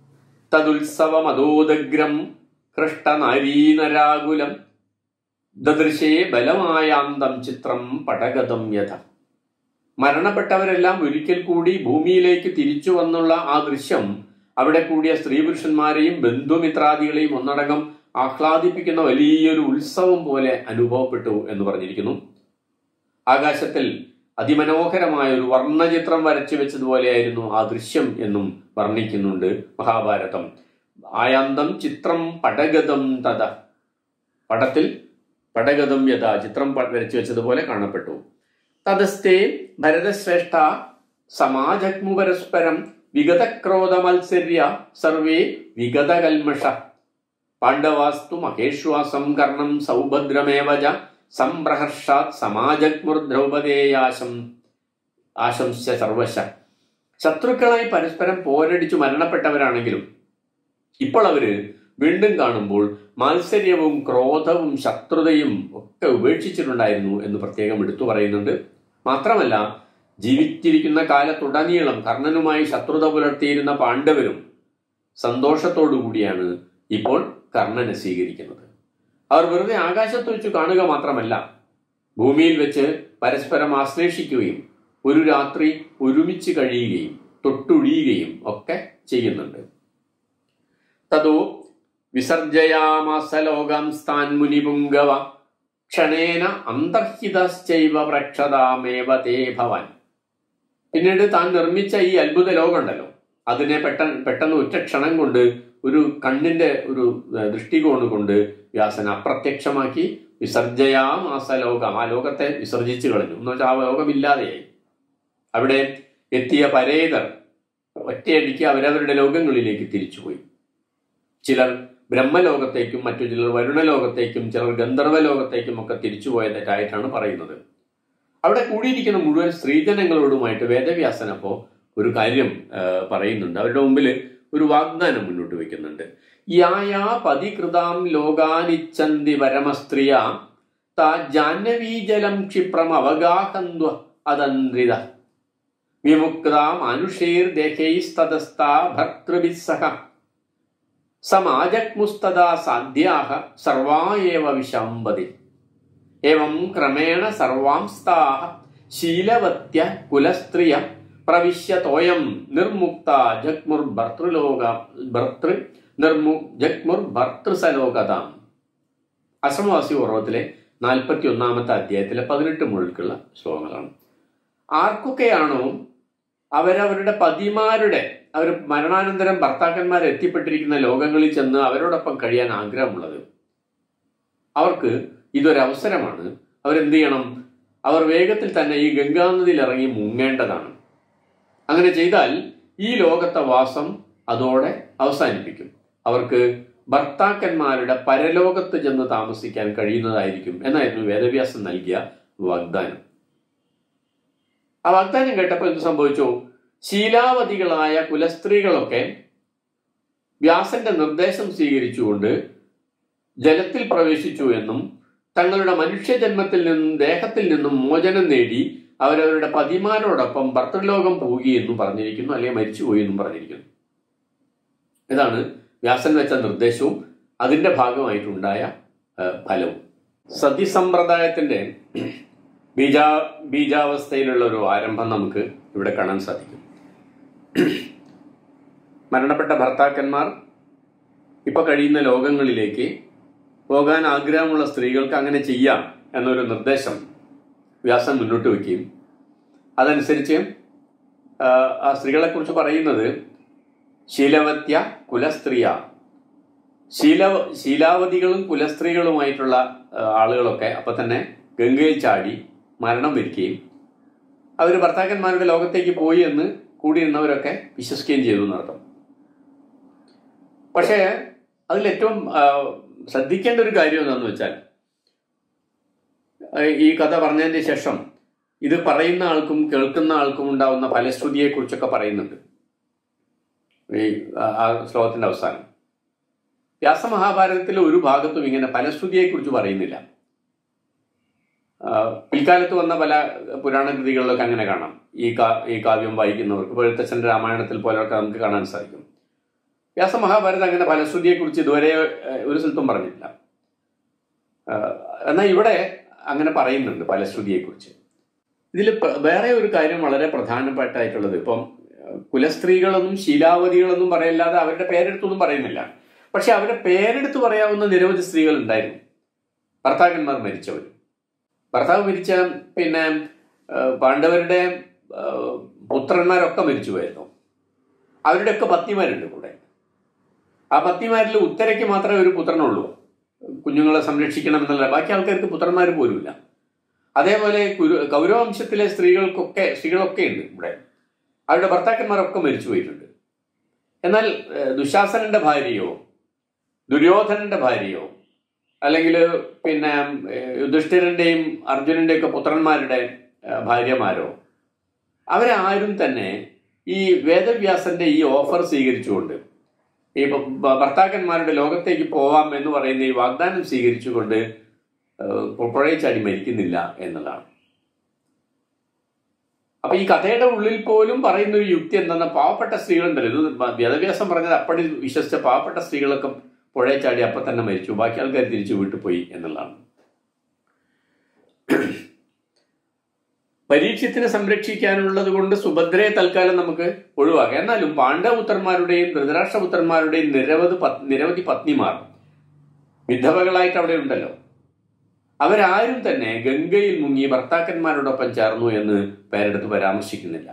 തതുത്സവമതോദഗ്രം ഹൃഷ്ടനാരീനരാകുലം ദദൃശേ ബലമായാന്തം ചിത്രം പടഗതം യഥ മരണപ്പെട്ടവരെല്ലാം ഒരിക്കൽ കൂടി ഭൂമിയിലേക്ക് തിരിച്ചു വന്നുള്ള ആ ദൃശ്യം അവിടെ കൂടിയ സ്ത്രീ പുരുഷന്മാരെയും ബന്ധുമിത്രാദികളെയും ഒന്നടങ്കം ആഹ്ലാദിപ്പിക്കുന്ന വലിയൊരു ഉത്സവം പോലെ അനുഭവപ്പെട്ടു എന്ന് പറഞ്ഞിരിക്കുന്നു ആകാശത്തിൽ അതിമനോഹരമായ ഒരു വർണ്ണചിത്രം വരച്ചു വെച്ചതുപോലെയായിരുന്നു ആ ദൃശ്യം എന്നും വർണ്ണിക്കുന്നുണ്ട് മഹാഭാരതം ആയാന്തം ചിത്രം പടഗതം തഥ പടത്തിൽ പടഗതം യഥാ ചിത്രം പ- വരച്ചു വെച്ചതുപോലെ കാണപ്പെട്ടു തതസ്തേ ഭരതശ്രേഷ്ഠ സമാജഗ്മു പരസ്പരം വിഗതക്രോധ മത്സര്യ സർവേ വിഗതകൽമഷ പാണ്ഡവാസ്തു മഹേശ്വാസം കർണം സൗഭദ്രമേവ ച സംപ്രഹർഷാത് സമാജഗ്മുർദ്രൗപദേയാശം ആശംസ്യ സർവശ ശത്രുക്കളായി പരസ്പരം പോരടിച്ചു മരണപ്പെട്ടവരാണെങ്കിലും ഇപ്പോൾ അവര് വീണ്ടും കാണുമ്പോൾ മാത്സര്യവും ക്രോധവും ശത്രുതയും ഒക്കെ ഉപേക്ഷിച്ചിട്ടുണ്ടായിരുന്നു എന്ന് പ്രത്യേകം എടുത്തു പറയുന്നുണ്ട് മാത്രമല്ല ജീവിച്ചിരിക്കുന്ന കാലത്തുടനീളം കർണനുമായി ശത്രുത പുലർത്തിയിരുന്ന പാണ്ഡവരും സന്തോഷത്തോടു കൂടിയാണ് ഇപ്പോൾ കർണനെ സ്വീകരിക്കുന്നത് അവർ വെറുതെ ആകാശത്ത് വെച്ച് കാണുക മാത്രമല്ല ഭൂമിയിൽ വെച്ച് പരസ്പരം ആശ്ലേഷിക്കുകയും ഒരു രാത്രി ഒരുമിച്ച് കഴിയുകയും തൊട്ടുഴിയുകയും ഒക്കെ ചെയ്യുന്നുണ്ട് തതോ വിസർജയാമാസ ലോകാംസ്ഥാൻ മുനിപുങ്കവ ക്ഷണേന അന്തർഹിതശ്ചൈവ പ്രക്ഷതാമേവ തേ ഭവാൻ പിന്നീട് താൻ നിർമ്മിച്ച ഈ അത്ഭുത ലോകമുണ്ടല്ലോ അതിനെ പെട്ടെന്ന് പെട്ടെന്ന് ഒറ്റ ക്ഷണം കൊണ്ട് ഒരു കണ്ണിന്റെ ഒരു ഏഹ്, ദൃഷ്ടികോണ് കൊണ്ട് വ്യാസൻ അപ്രത്യക്ഷമാക്കി വിസർജയാമാസ ലോകം ആ ലോകത്തെ വിസർജിച്ചു കളഞ്ഞു എന്ന് വെച്ചാൽ ആ ലോകമില്ലാതെയായി അവിടെ എത്തിയ പരേതർ ഒറ്റയടിക്ക് അവരവരുടെ ലോകങ്ങളിലേക്ക് തിരിച്ചുപോയി ചിലർ ബ്രഹ്മലോകത്തേക്കും മറ്റു ചിലർ വരുണലോകത്തേക്കും ചിലർ ഗന്ധർവ ലോകത്തേക്കും ഒക്കെ തിരിച്ചുപോയതായിട്ടാണ് പറയുന്നത് അവിടെ കൂടിയിരിക്കുന്ന മുഴുവൻ സ്ത്രീജനങ്ങളോടുമായിട്ട് വേദവ്യാസൻ അപ്പോ ഒരു കാര്യം ആ, പറയുന്നുണ്ട് അവരുടെ മുമ്പിൽ ഒരു വാഗ്ദാനം മുന്നോട്ട് വെക്കുന്നുണ്ട് യായാ പതികൃതാം ലോകാനിച്ചന്തി പരമസ്ത്രിയ താ ജാഹ്നവീജലം ക്ഷിപ്രം അവഗാഹന്വ അതന്ത്രിത വിമുക്ത മനുഷേർ ദേഹൈസ്തതസ്ഥാ ഭർത്തൃഭിസ്സഹ സമാജഗ്മുസ്തദാ സാധ്യാഹ സർവാ ഏവ വിശാംബതി ഏവം ക്രമേണ സർവാംസ്താഹ ശീലവത്യ കുലസ്ത്രിയ പ്രവിശ്യ തോയം നിർമുക്ത ജഗ്മുർ ഭർത്തൃലോക ഭർത്തൃ നിർമു ജഗ്മുർ ഭർത്തൃസലോകതാം അശ്രമവാസി ഓർവത്തിലെ നാൽപ്പത്തി ഒന്നാമത്തെ അധ്യായത്തിലെ പതിനെട്ട് മുഴുക്കുള്ള ശ്ലോകങ്ങളാണ് ആർക്കൊക്കെയാണോ അവരവരുടെ പതിമാരുടെ അവർ മരണാനന്തരം ഭർത്താക്കന്മാർ എത്തിപ്പെട്ടിരിക്കുന്ന ലോകങ്ങളിൽ ചെന്ന് അവരോടൊപ്പം കഴിയാൻ ആഗ്രഹമുള്ളത് അവർക്ക് ഇതൊരവസരമാണ് അവരെന്ത് ചെയ്യണം അവർ വേഗത്തിൽ തന്നെ ഈ ഗംഗാനദിയിൽ ഇറങ്ങി മുങ്ങേണ്ടതാണ് അങ്ങനെ ചെയ്താൽ ഈ ലോകത്തെ വാസം അതോടെ അവസാനിപ്പിക്കും അവർക്ക് ഭർത്താക്കന്മാരുടെ പരലോകത്ത് ചെന്ന് താമസിക്കാൻ കഴിയുന്നതായിരിക്കും എന്നായിരുന്നു വേദവ്യാസം നൽകിയ വാഗ്ദാനം ആ വാഗ്ദാനം കേട്ടപ്പോൾ എന്ത് സംഭവിച്ചു ശീലാവതികളായ കുലസ്ത്രീകളൊക്കെ വ്യാസന്റെ നിർദ്ദേശം സ്വീകരിച്ചുകൊണ്ട് ജലത്തിൽ പ്രവേശിച്ചു എന്നും തങ്ങളുടെ മനുഷ്യജന്മത്തിൽ നിന്നും ദേഹത്തിൽ നിന്നും മോചനം നേടി അവരവരുടെ പതിമാരോടൊപ്പം ഭർത്തൃലോകം പോയി എന്നും പറഞ്ഞിരിക്കുന്നു അല്ലെങ്കിൽ മരിച്ചുപോയി എന്നും പറഞ്ഞിരിക്കുന്നു ഇതാണ് വ്യാസൻ വെച്ച നിർദ്ദേശവും അതിന്റെ ഭാഗമായിട്ടുണ്ടായ ആ, ഫലവും സതിസമ്പ്രദായത്തിന്റെ ബീജാ ബീജാവസ്ഥയിലുള്ള ഒരു ആരംഭം നമുക്ക് ഇവിടെ കാണാൻ സാധിക്കും മരണപ്പെട്ട ഭർത്താക്കന്മാർ ഇപ്പൊ കഴിയുന്ന ലോകങ്ങളിലേക്ക് പോകാൻ ആഗ്രഹമുള്ള സ്ത്രീകൾക്ക് അങ്ങനെ ചെയ്യാം എന്നൊരു നിർദ്ദേശം വ്യാസൻ മുന്നോട്ട് വയ്ക്കുകയും അതനുസരിച്ച് ആ, ആ സ്ത്രീകളെ കുറിച്ച് പറയുന്നത് ശീലവത്യ കുലസ്ത്രീയ ശീല ശീലാവതികളും കുലസ്ത്രീകളുമായിട്ടുള്ള ആ, ആളുകളൊക്കെ അപ്പൊ തന്നെ ഗംഗയിൽ ചാടി മരണം വരികയും അവർ ഭർത്താക്കന്മാരുടെ ലോകത്തേക്ക് പോയി എന്ന് കൂടിയിരുന്നവരൊക്കെ വിശ്വസിക്കുകയും ചെയ്തു എന്നർത്ഥം പക്ഷേ അതിൽ ഏറ്റവും ആ, ശ്രദ്ധിക്കേണ്ട ഒരു കാര്യം എന്താണെന്ന് വെച്ചാൽ ആ, ഈ കഥ പറഞ്ഞതിന് ശേഷം ഇത് പറയുന്ന ആൾക്കും കേൾക്കുന്ന ആൾക്കും ഉണ്ടാവുന്ന ഫലശ്രുതിയെ കുറിച്ചൊക്കെ പറയുന്നുണ്ട് ഈ ആ, ആ ശ്ലോകത്തിന്റെ അവസാനം വ്യാസമഹാഭാരതത്തിലെ ഒരു ഭാഗത്തും ഇങ്ങനെ ഫലശ്രുതിയെ കുറിച്ച് പറയുന്നില്ല ആ, പിൽക്കാലത്ത് വന്ന പല പുരാണ കൃതികളിലൊക്കെ അങ്ങനെ കാണാം ഈ കാ ഈ കാവ്യം വായിക്കുന്നവർക്ക് എഴുത്തച്ഛൻ്റെ രാമായണത്തിൽ പോലൊക്കെ നമുക്ക് കാണാൻ സാധിക്കും വ്യാസമഹാഭാരതം അങ്ങനെ ഫലശ്രുതിയെ കുറിച്ച് ഇതുവരെ ഏഹ്, ഒരു സ്ഥലത്തും പറഞ്ഞിട്ടില്ല ആ, എന്നാൽ ഇവിടെ അങ്ങനെ പറയുന്നുണ്ട് ഫലശ്രുതിയെ കുറിച്ച് ഇതിൽ വേറെ ഒരു കാര്യം വളരെ പ്രധാനപ്പെട്ടായിട്ടുള്ളത് ഇപ്പം ഏഹ്, കുലസ്ത്രീകളൊന്നും ശീലാവതികളൊന്നും പറയല്ലാതെ അവരുടെ പേരെടുത്തൊന്നും പറയുന്നില്ല പക്ഷെ അവരുടെ പേരെടുത്ത് പറയാവുന്ന നിരവധി സ്ത്രീകൾ ഉണ്ടായിരുന്നു ഭർത്താക്കന്മാർ മരിച്ചവർ ഭർത്താവ് മരിച്ച പിന്നെ ഏഹ്, പാണ്ഡവരുടെ ഏഹ്, പുത്രന്മാരൊക്കെ മരിച്ചു പോയിരുന്നു അവരുടെയൊക്കെ പത്നിമാരുണ്ട് കൂടെ ആ പത്നിമാരിൽ ഉത്തരയ്ക്ക് മാത്രമേ ഒരു പുത്രനുള്ളൂ കുഞ്ഞുങ്ങളെ സംരക്ഷിക്കണം എന്നുള്ള ബാക്കി ആൾക്കാർക്ക് പുത്രന്മാർ പോലുമില്ല അതേപോലെ കുരു കൗരവംശത്തിലെ സ്ത്രീകൾക്കൊക്കെ സ്ത്രീകളൊക്കെ ഉണ്ട് ഇവിടെ അവരുടെ ഭർത്താക്കന്മാരൊക്കെ മരിച്ചു പോയിട്ടുണ്ട് എന്നാൽ ഏഹ്, ദുശാസനന്റെ ഭാര്യയോ ദുര്യോധനന്റെ ഭാര്യയോ അല്ലെങ്കിൽ പിന്നെ ഏഹ്, യുധിഷ്ഠിരന്റെയും അർജുനന്റെയും ഒക്കെ പുത്രന്മാരുടെ ഏഹ്, ഭാര്യമാരോ അവരാരും തന്നെ ഈ വേദവ്യാസന്റെ ഈ ഓഫർ സ്വീകരിച്ചുകൊണ്ട് ഈ ഭ- ഭ- ഭർത്താക്കന്മാരുടെ ലോകത്തേക്ക് പോവാം എന്ന് പറയുന്ന ഈ വാഗ്ദാനം സ്വീകരിച്ചുകൊണ്ട് ഏഹ്, പുഴയിൽ ചാടി മരിക്കുന്നില്ല എന്നുള്ളതാണ് അപ്പൊ ഈ കഥയുടെ ഉള്ളിൽ പോലും പറയുന്ന ഒരു യുക്തി എന്താണെന്ന് പാവപ്പെട്ട സ്ത്രീകളുണ്ടല്ലോ ഇത് വേദവ്യാസം പറഞ്ഞത് അപ്പടി വിശ്വസിച്ച പാവപ്പെട്ട സ്ത്രീകളൊക്കെ പുഴയിൽ ചാടി അപ്പൊ തന്നെ മരിച്ചു ബാക്കി ആൾക്കാർ തിരിച്ചു വീട്ടിൽ പോയി എന്നുള്ളതാണ് പരീക്ഷത്തിന് സംരക്ഷിക്കാനുള്ളത് കൊണ്ട് സുഭദ്രയെ തൽക്കാലം നമുക്ക് ഒഴിവാക്കാം എന്നാലും പാണ്ഡവപുത്രന്മാരുടെയും ധൃതരാഷ്ട്രപുത്രന്മാരുടെയും നിരവധി പത്- നിരവധി പത്നിമാർ വിധവകളായിട്ട് അവിടെ ഉണ്ടല്ലോ അവരാരും തന്നെ ഗംഗയിൽ മുങ്ങി ഭർത്താക്കന്മാരോടൊപ്പം ചേർന്നു എന്ന് പേരെടുത്ത് പരാമർശിക്കുന്നില്ല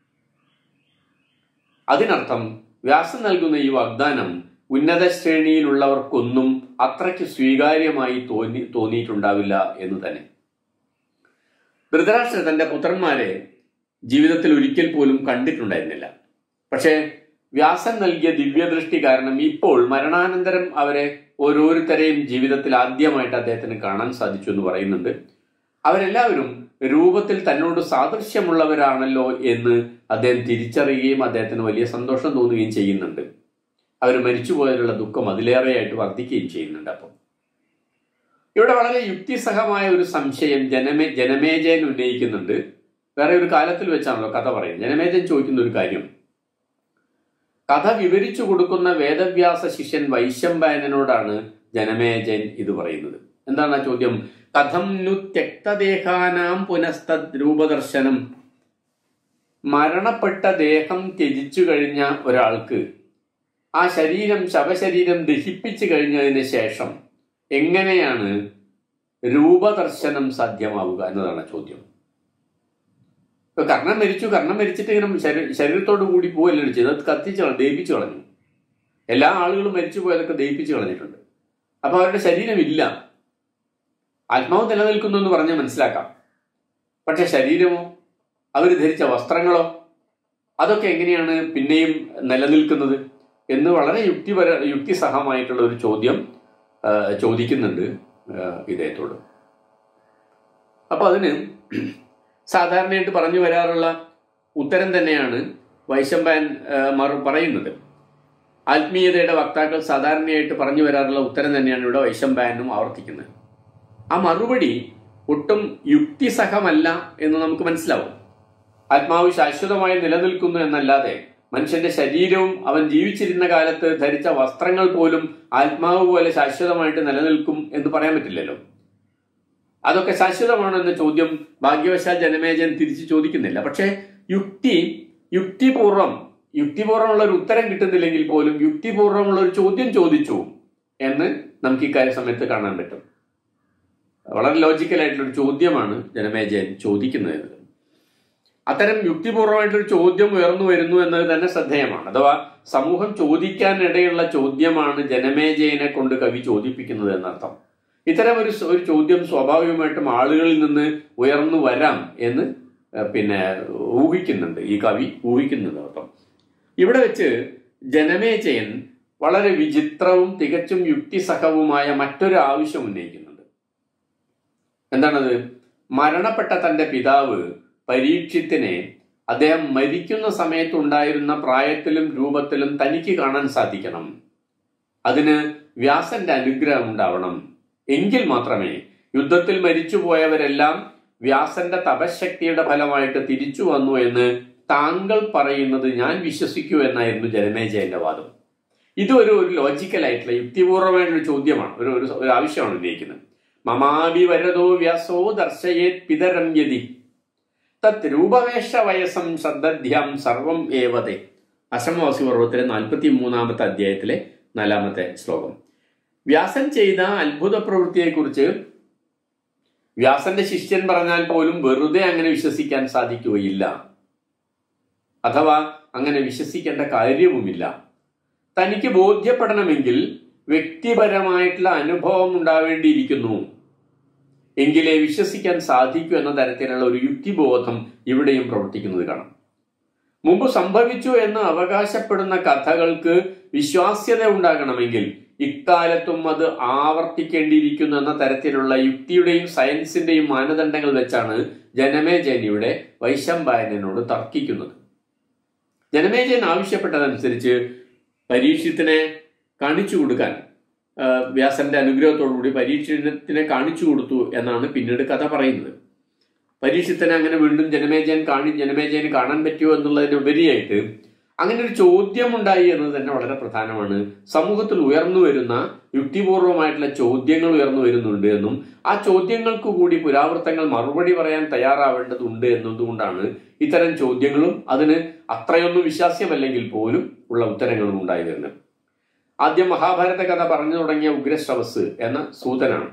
അതിനർത്ഥം വ്യാസം നൽകുന്ന ഈ വാഗ്ദാനം ഉന്നത ശ്രേണിയിലുള്ളവർക്കൊന്നും അത്രയ്ക്ക് സ്വീകാര്യമായി തോന്നി തോന്നിയിട്ടുണ്ടാവില്ല എന്ന് തന്നെ ധൃതരാഷ്ട്ര തന്റെ പുത്രന്മാരെ ജീവിതത്തിൽ ഒരിക്കൽ പോലും കണ്ടിട്ടുണ്ടായിരുന്നില്ല പക്ഷേ വ്യാസൻ നൽകിയ ദിവ്യദൃഷ്ടി കാരണം ഇപ്പോൾ മരണാനന്തരം അവരെ ഓരോരുത്തരെയും ജീവിതത്തിൽ ആദ്യമായിട്ട് അദ്ദേഹത്തിന് കാണാൻ സാധിച്ചു എന്ന് പറയുന്നുണ്ട് അവരെല്ലാവരും രൂപത്തിൽ തന്നോട് സാദൃശ്യമുള്ളവരാണല്ലോ എന്ന് അദ്ദേഹം തിരിച്ചറിയുകയും അദ്ദേഹത്തിന് വലിയ സന്തോഷം തോന്നുകയും ചെയ്യുന്നുണ്ട് അവർ മരിച്ചുപോയതിലുള്ള ദുഃഖം അതിലേറെയായിട്ട് വർദ്ധിക്കുകയും ചെയ്യുന്നുണ്ട് അപ്പം ഇവിടെ വളരെ യുക്തിസഹമായ ഒരു സംശയം ജനമേ ജനമേജയൻ ഉന്നയിക്കുന്നുണ്ട് വേറെ ഒരു കാലത്തിൽ വെച്ചാണല്ലോ കഥ പറയുന്നത് ജനമേജൻ ചോദിക്കുന്ന ഒരു കാര്യം കഥ വിവരിച്ചു കൊടുക്കുന്ന വേദവ്യാസ ശിഷ്യൻ വൈശംപായനോടാണ് ജനമേജൻ ഇത് പറയുന്നത് എന്താണ് ആ ചോദ്യം കഥം നു ത്യക്തദേഹാനാം പുനസ്തദ് രൂപദർശനം മരണപ്പെട്ട ദേഹം ത്യജിച്ചു കഴിഞ്ഞ ഒരാൾക്ക് ആ ശരീരം ശവശരീരം ദഹിപ്പിച്ചു കഴിഞ്ഞതിന് ശേഷം എങ്ങനെയാണ് രൂപദർശനം സാധ്യമാവുക എന്നതാണ് ചോദ്യം ഇപ്പൊ കർണം മരിച്ചു കർണം മരിച്ചിട്ട് ഇങ്ങനെ ശരീ- ശരീരത്തോടു കൂടി പോവല്ലേ ചെയ്ത് അത് കത്തിച്ച് കളഞ്ഞു ദഹിപ്പിച്ചു കളഞ്ഞു എല്ലാ ആളുകളും മരിച്ചു പോയതൊക്കെ ദഹിപ്പിച്ചു കളഞ്ഞിട്ടുണ്ട് അപ്പൊ അവരുടെ ശരീരം ഇല്ല ആത്മാവ് നിലനിൽക്കുന്നു എന്ന് പറഞ്ഞാൽ മനസ്സിലാക്കാം പക്ഷെ ശരീരമോ അവർ ധരിച്ച വസ്ത്രങ്ങളോ അതൊക്കെ എങ്ങനെയാണ് പിന്നെയും നിലനിൽക്കുന്നത് എന്ന് വളരെ യുക്തിപര യുക്തിസഹമായിട്ടുള്ള ഒരു ചോദ്യം ആ, ചോദിക്കുന്നുണ്ട് ആ, ഇദ്ദേഹത്തോട് അപ്പൊ അതിന് സാധാരണയായിട്ട് പറഞ്ഞു വരാറുള്ള ഉത്തരം തന്നെയാണ് വൈശമ്പാൻ ആ, മറു പറയുന്നത് ആത്മീയതയുടെ വക്താക്കൾ സാധാരണയായിട്ട് പറഞ്ഞു വരാറുള്ള ഉത്തരം തന്നെയാണ് ഇവിടെ വൈശംപായനും ആവർത്തിക്കുന്നത് ആ മറുപടി ഒട്ടും യുക്തിസഹമല്ല എന്ന് നമുക്ക് മനസ്സിലാവും ആത്മാവ് ശാശ്വതമായി നിലനിൽക്കുന്നു എന്നല്ലാതെ മനുഷ്യന്റെ ശരീരവും അവൻ ജീവിച്ചിരുന്ന കാലത്ത് ധരിച്ച വസ്ത്രങ്ങൾ പോലും ആത്മാവ് പോലെ ശാശ്വതമായിട്ട് നിലനിൽക്കും എന്ന് പറയാൻ പറ്റില്ലല്ലോ അതൊക്കെ ശാശ്വതമാണോ എന്ന ചോദ്യം ഭാഗ്യവശാൽ ജനമേജൻ തിരിച്ചു ചോദിക്കുന്നില്ല പക്ഷേ യുക്തി യുക്തിപൂർവം യുക്തിപൂർവ്വമുള്ള ഒരു ഉത്തരം കിട്ടുന്നില്ലെങ്കിൽ പോലും യുക്തിപൂർവ്വമുള്ള ഒരു ചോദ്യം ചോദിച്ചു എന്ന് നമുക്ക് ഇക്കാര്യ സമയത്ത് കാണാൻ പറ്റും വളരെ ലോജിക്കലായിട്ടുള്ള ഒരു ചോദ്യമാണ് ജനമേജയൻ ചോദിക്കുന്നത് അത്തരം യുക്തിപൂർവമായിട്ടൊരു ചോദ്യം ഉയർന്നു വരുന്നു എന്നത് തന്നെ ശ്രദ്ധേയമാണ് അഥവാ സമൂഹം ചോദിക്കാനിടയുള്ള ചോദ്യമാണ് ജനമേജയനെ കൊണ്ട് കവി ചോദിപ്പിക്കുന്നത് എന്നർത്ഥം ഇത്തരം ഒരു ഒരു ചോദ്യം സ്വാഭാവികമായിട്ടും ആളുകളിൽ നിന്ന് ഉയർന്നു വരാം എന്ന് പിന്നെ ഊഹിക്കുന്നുണ്ട് ഈ കവി ഊഹിക്കുന്നുണ്ട് അർത്ഥം ഇവിടെ വെച്ച് ജനമേജയൻ വളരെ വിചിത്രവും തികച്ചും യുക്തിസഹവുമായ മറ്റൊരു ആവശ്യം ഉന്നയിക്കുന്നുണ്ട് എന്താണത് മരണപ്പെട്ട തന്റെ പിതാവ് പരീക്ഷത്തിനെ അദ്ദേഹം മരിക്കുന്ന സമയത്തുണ്ടായിരുന്ന പ്രായത്തിലും രൂപത്തിലും തനിക്ക് കാണാൻ സാധിക്കണം അതിന് വ്യാസന്റെ അനുഗ്രഹം ഉണ്ടാവണം എങ്കിൽ മാത്രമേ യുദ്ധത്തിൽ മരിച്ചുപോയവരെല്ലാം വ്യാസന്റെ തപശക്തിയുടെ ഫലമായിട്ട് തിരിച്ചു വന്നു എന്ന് താങ്കൾ പറയുന്നത് ഞാൻ വിശ്വസിക്കൂ എന്നായിരുന്നു ജനമേജയന്റെ വാദം ഇത് ഒരു ഒരു ലോജിക്കൽ ആയിട്ടുള്ള യുക്തിപൂർവമായിട്ടുള്ള ചോദ്യമാണ് ഒരു ഒരു ആവശ്യമാണ് ഉന്നയിക്കുന്നത് മമാഭി വരതോ വ്യാസോ ദർശയേത് പിതരം യതി തത് രൂപവേഷ വയസ്സം ശ്രദ്ധാം സർവം ഏവതെ അശമവാസി പർവ്വത്തിലെ നാൽപ്പത്തി മൂന്നാമത്തെ അധ്യായത്തിലെ നാലാമത്തെ ശ്ലോകം വ്യാസൻ ചെയ്ത അത്ഭുത പ്രവൃത്തിയെക്കുറിച്ച് വ്യാസന്റെ ശിഷ്യൻ പറഞ്ഞാൽ പോലും വെറുതെ അങ്ങനെ വിശ്വസിക്കാൻ സാധിക്കുകയില്ല അഥവാ അങ്ങനെ വിശ്വസിക്കേണ്ട കാര്യവുമില്ല തനിക്ക് ബോധ്യപ്പെടണമെങ്കിൽ വ്യക്തിപരമായിട്ടുള്ള അനുഭവം ഉണ്ടാവേണ്ടിയിരിക്കുന്നു എങ്കിലേ വിശ്വസിക്കാൻ സാധിക്കൂ എന്ന തരത്തിലുള്ള ഒരു യുക്തിബോധം ഇവിടെയും പ്രവർത്തിക്കുന്നത് കാണാം മുമ്പ് സംഭവിച്ചു എന്ന് അവകാശപ്പെടുന്ന കഥകൾക്ക് വിശ്വാസ്യത ഉണ്ടാകണമെങ്കിൽ ഇക്കാലത്തും അത് ആവർത്തിക്കേണ്ടിയിരിക്കുന്നു എന്ന തരത്തിലുള്ള യുക്തിയുടെയും സയൻസിന്റെയും മാനദണ്ഡങ്ങൾ വെച്ചാണ് ജനമേജനിയുടെ വൈശംപായനോട് തർക്കിക്കുന്നത് ജനമേജൻ ആവശ്യപ്പെട്ടതനുസരിച്ച് പരീക്ഷത്തിനെ കാണിച്ചു കൊടുക്കാൻ വ്യാസന്റെ അനുഗ്രഹത്തോടുകൂടി പരീക്ഷത്തിനെ കാണിച്ചു കൊടുത്തു എന്നാണ് പിന്നീട് കഥ പറയുന്നത് പരീക്ഷത്തിനെ അങ്ങനെ വീണ്ടും ജനമേജയൻ കാണി ജനമേജയന് കാണാൻ പറ്റുമോ എന്നുള്ളതിനുപരിയായിട്ട് അങ്ങനെ ഒരു ചോദ്യം ഉണ്ടായി എന്നത് തന്നെ വളരെ പ്രധാനമാണ് സമൂഹത്തിൽ ഉയർന്നു വരുന്ന യുക്തിപൂർവമായിട്ടുള്ള ചോദ്യങ്ങൾ ഉയർന്നു വരുന്നുണ്ട് എന്നും ആ ചോദ്യങ്ങൾക്ക് കൂടി പുരാവൃത്തങ്ങൾ മറുപടി പറയാൻ തയ്യാറാവേണ്ടതുണ്ട് എന്നതുകൊണ്ടാണ് ഇത്തരം ചോദ്യങ്ങളും അതിന് അത്രയൊന്നും വിശ്വാസ്യമല്ലെങ്കിൽ പോലും ഉള്ള ഉത്തരങ്ങളും ഉണ്ടായി വരുന്നത് ആദ്യം മഹാഭാരത കഥ പറഞ്ഞു തുടങ്ങിയ ഉഗ്രശ്രവസ് എന്ന സൂതനാണ്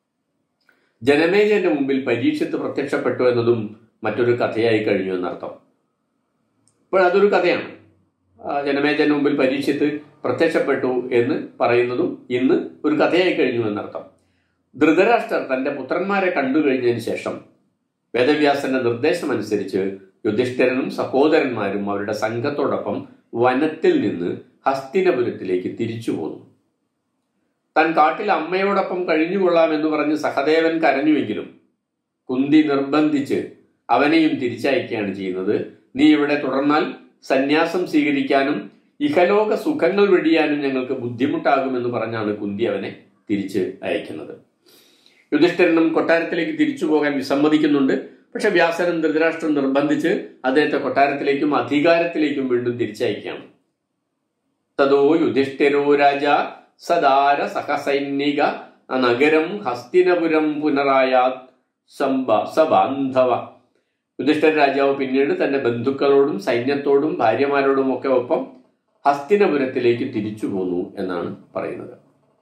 ജനമേജന്റെ മുമ്പിൽ പരീക്ഷത്ത് പ്രത്യക്ഷപ്പെട്ടു എന്നതും മറ്റൊരു കഥയായി കഴിഞ്ഞു എന്നർത്ഥം ഇപ്പോൾ അതൊരു കഥയാണ് ജനമേജന്റെ മുമ്പിൽ പരീക്ഷത്ത് പ്രത്യക്ഷപ്പെട്ടു എന്ന് പറയുന്നതും ഇന്ന് ഒരു കഥയായി കഴിഞ്ഞു എന്നർത്ഥം ധൃതരാഷ്ട്രർ തന്റെ പുത്രന്മാരെ കണ്ടു കഴിഞ്ഞതിന് ശേഷം വേദവ്യാസന്റെ നിർദ്ദേശമനുസരിച്ച് യുധിഷ്ഠിരനും സഹോദരന്മാരും അവരുടെ സംഘത്തോടൊപ്പം വനത്തിൽ നിന്ന് ഹസ്തിനപുരത്തിലേക്ക് തിരിച്ചു പോന്നു താൻ കാട്ടിൽ അമ്മയോടൊപ്പം കഴിഞ്ഞുകൊള്ളാം എന്ന് പറഞ്ഞ് സഹദേവൻ കരഞ്ഞുവെങ്കിലും കുന്തി നിർബന്ധിച്ച് അവനെയും തിരിച്ചയക്കുകയാണ് ചെയ്യുന്നത് നീ ഇവിടെ തുടർന്നാൽ സന്യാസം സ്വീകരിക്കാനും ഇഹലോക സുഖങ്ങൾ വെടിയാനും ഞങ്ങൾക്ക് ബുദ്ധിമുട്ടാകുമെന്ന് പറഞ്ഞാണ് കുന്തി അവനെ തിരിച്ച് അയക്കുന്നത് യുധിഷ്ഠിരനും കൊട്ടാരത്തിലേക്ക് തിരിച്ചു പോകാൻ വിസമ്മതിക്കുന്നുണ്ട് പക്ഷെ വ്യാസനും ധൃതരാഷ്ട്രം നിർബന്ധിച്ച് അദ്ദേഹത്തെ കൊട്ടാരത്തിലേക്കും അധികാരത്തിലേക്കും വീണ്ടും തിരിച്ചയക്കുകയാണ് തതോ യുധിഷ്ഠിരോ രാജ സദാര സഹസൈനിക നഗരം ഹസ്തിനപുരം പുനരായാത് സബാന്ധവ യുധിഷ്ഠിര രാജാവ് പിന്നീട് തന്റെ ബന്ധുക്കളോടും സൈന്യത്തോടും ഭാര്യമാരോടും ഒക്കെ ഒപ്പം ഹസ്തിനപുരത്തിലേക്ക് തിരിച്ചു പോന്നു എന്നാണ് പറയുന്നത്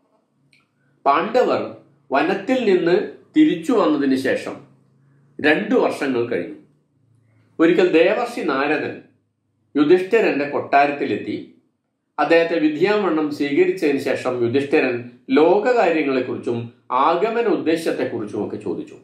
പാണ്ഡവർ വനത്തിൽ നിന്ന് തിരിച്ചു വന്നതിന് ശേഷം രണ്ടു വർഷങ്ങൾ കഴിഞ്ഞു ഒരിക്കൽ ദേവർഷി നാരദൻ യുധിഷ്ഠിരന്റെ കൊട്ടാരത്തിലെത്തി അദ്ദേഹത്തെ വിദ്യാവണ്ണം സ്വീകരിച്ചതിന് ശേഷം യുധിഷ്ഠിരൻ ലോകകാര്യങ്ങളെക്കുറിച്ചും ആഗമന ഉദ്ദേശത്തെക്കുറിച്ചും ഒക്കെ ചോദിച്ചു